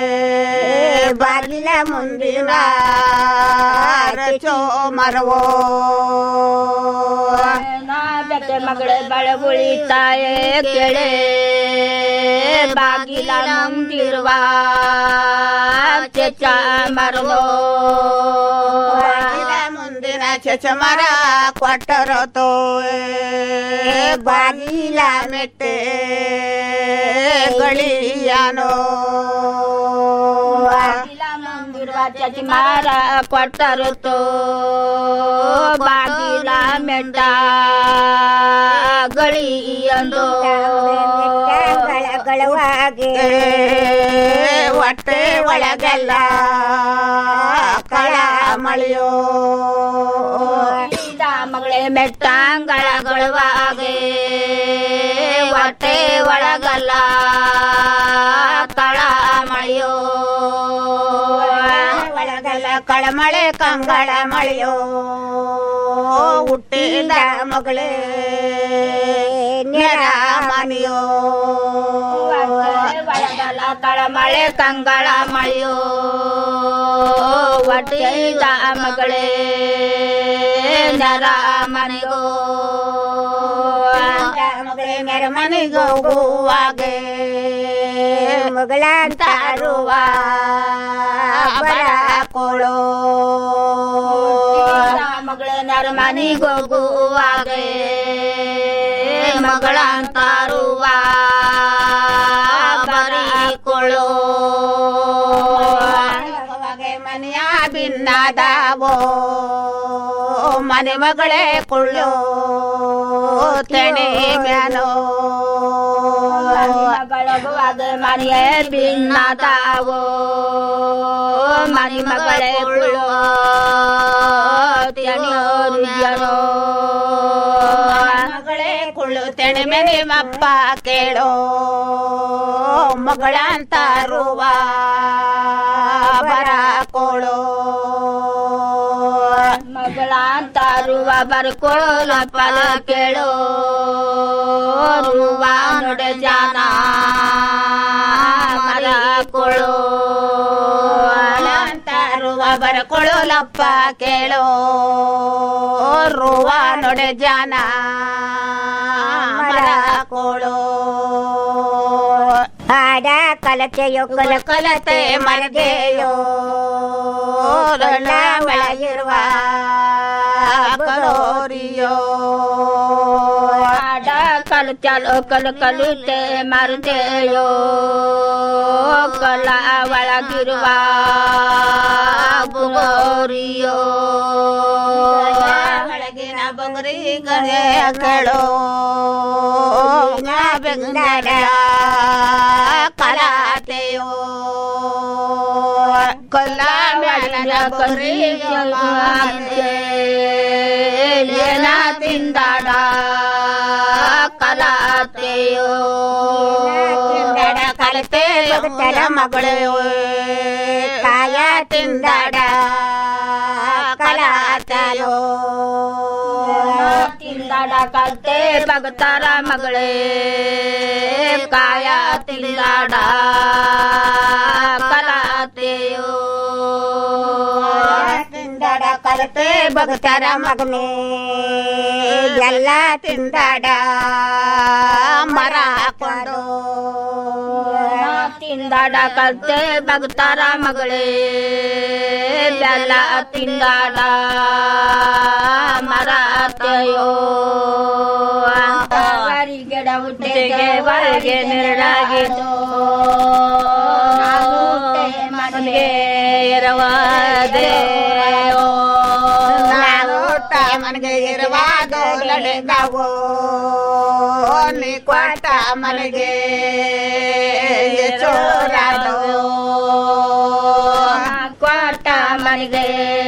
ಬಾಗಿಲ ಮುಂದಿನ ರಚೋ ಮರವೋ ಬೇಕೆ ಮಗಳೇ ಬಳ ಉಳಿತಾಯೇ ಕೆಳೆ ಬಾಗಿಲ ಮುಂದಿರುವ ಚೆಚ್ಚ ಮರವೋ ಬಾಗಿಲ ಮುಂದಿನ ಚೆಚ್ಚ ಮರ ಕೊಟ್ಟರೋ ತೋ ಬಾಗಿಲ ಮೆಟ್ಟೆ ಗಳಿಯಾನೋ ಬಾಗಿಲ ಮುಂದಿರುವ ಚೆಚ್ಚ ಮರ ಕೊಟ್ಟರು ತೋ ಬಾಗಿಲ ಮೆಟ್ಟ ಗಳಿಯಂದು ಗಳಗಳವಾಗಿ ಹೊಟ್ಟೆ ಒಳಗೆಲ್ಲ ಕಳ ಮಳೆಯೋ ಮಗಳೇ ಮೆಟ್ಟಂಗಳಗಳವಾಗಿ ಹೊಟ್ಟೆ ಒಳಗಲ್ಲ ಕಳ ಮಳೆಯೋ ಒಳಗಲ್ಲ ಕಳಮಳೆ ಕಂಗಳ ಮಳೆಯೋ ಹುಟ್ಟಿದ ಮಗಳೇ ನೆರ ಮನೆಯೋ ಒಳಗಲ್ಲ ಕಳಮಳೆ ಕಂಗಳ ಮಳೆಯೋ ಹೊಟ್ಟಿದ ಮಗಳೇ ನೆರ ಮನೆಗೋ ಮಗಳೇ ನೆರ ಮನೆಗೆ ಹೋಗುವಾಗೆ ಮಗಳ ತಾರುವ ಬರ ಕೊಳೋ ಮಗಳೇ ನೆರ ಮನೆಗೆ ಹೋಗುವಾಗೆ ಮಗಳ ತಾರುವ ಬರೀಕೊಳ್ಳೋ ಮನೆಯ ಭಿನ್ನದಾವೋ ಮನೆ ಮಗಳೇ ಕೊಳ್ಳೋ ತೆಣೆ ಮ್ಯಾನೋ ಮಗಳಗುವಾಗ ಮನೆಯ ಭಿನ್ನದಾವೋ ಮನೆ ಮಗಳೇ ಕೊಳ್ಳೋ ತೆಣೆಯೋರು ಮಗಳೇ ಕುಳ್ಳು ತೆಣೆ ಮೇಲೆ ಮಪ್ಪ ಕೇಳೋ ಮಗಳಂತಾರುವ ಬರ ಕೊಳೋ ಮಗಳಂತಾರುವ ಬರ್ಕೊಳ್ಳ ಫಲ ಕೇಳೋ ರುವ ನೊಡೆ ಜಾನ ಮರ ಕೊಳೋ ಅಂತಾರುವ ಬರ್ಕೊಳ್ಳಲಪ್ಪ ಕೇಳೋ ರುವ ನೊಡೆ ಜಾನ ಮರ ಕೊಳೋ ಆಡ ಕಲತೆಯೋ ಕಲ ಕಲತೆ ಮರಗೆಯೋ ರೊಳ್ಳ ಒಳಗಿರುವ ಕಲೋರಿಯೋ ಆಡ ಕಲು ಚಲೋ ಕಲು ಕಲುತೆ ಮರದೆಯೋ ಕಲ ಒಳಗಿರುವ ಬುಗೋರಿಯೋ ಒಳಗಿನ ಬೊಂಗರಿ ಗಣೆ ಕೇಳೋ ಬೆಂಗಡ ಕಲಾತೆಯೋ ಕೊಲ್ಲ ಮೇಲಿನ ಬೊಂಗರಿ ಏನ ತಿಂದಾಡ ಕಲಾತೆಯೋ ತಿಂದಾಡ ಕಲತೆ ಬಗುತ್ತಲ ಮಗಳು ಕಾಯ ತಿಂದಾಡ ಕಲಾತೆಯೋ ತಿಂದಾಡ ಕಲ್ತೆ ಬಗುತ್ತಾರ ಮಗಳೇ ಕಾಯ ತಿಂದಾಡ ಕಲಾತೆಯೋ ತಿಂದಾಡ ಕಲತೆ ಬಗುತ್ತಾರ ಮಗನೇ ಎಲ್ಲ ತಿಂದಾಡ ಮರ ಕೊಂಡು ತಿಂದಾಡ ಕಲ್ತೆ ಬಗುತ್ತಾರ ಮಗಳೇ ಬೆಲ್ಲ ತಿಂದಾಡ ಮರತೆಯೋ ಗಿಡ ಹುಟ್ಟಿಗೆ ಹೊರಗೆ ನೆರಳಾಗಿದ್ದು ಮನೆಗೆ ಎರವಾದೆ ಮನೆಗೆ ಬಾದೋಲಳಿದವು ನೀ ಕೊಟ್ಟ ಮನೆಗೆ ಚೋರಾದವು ಕೊಟ್ಟ ಮನೆಗೆ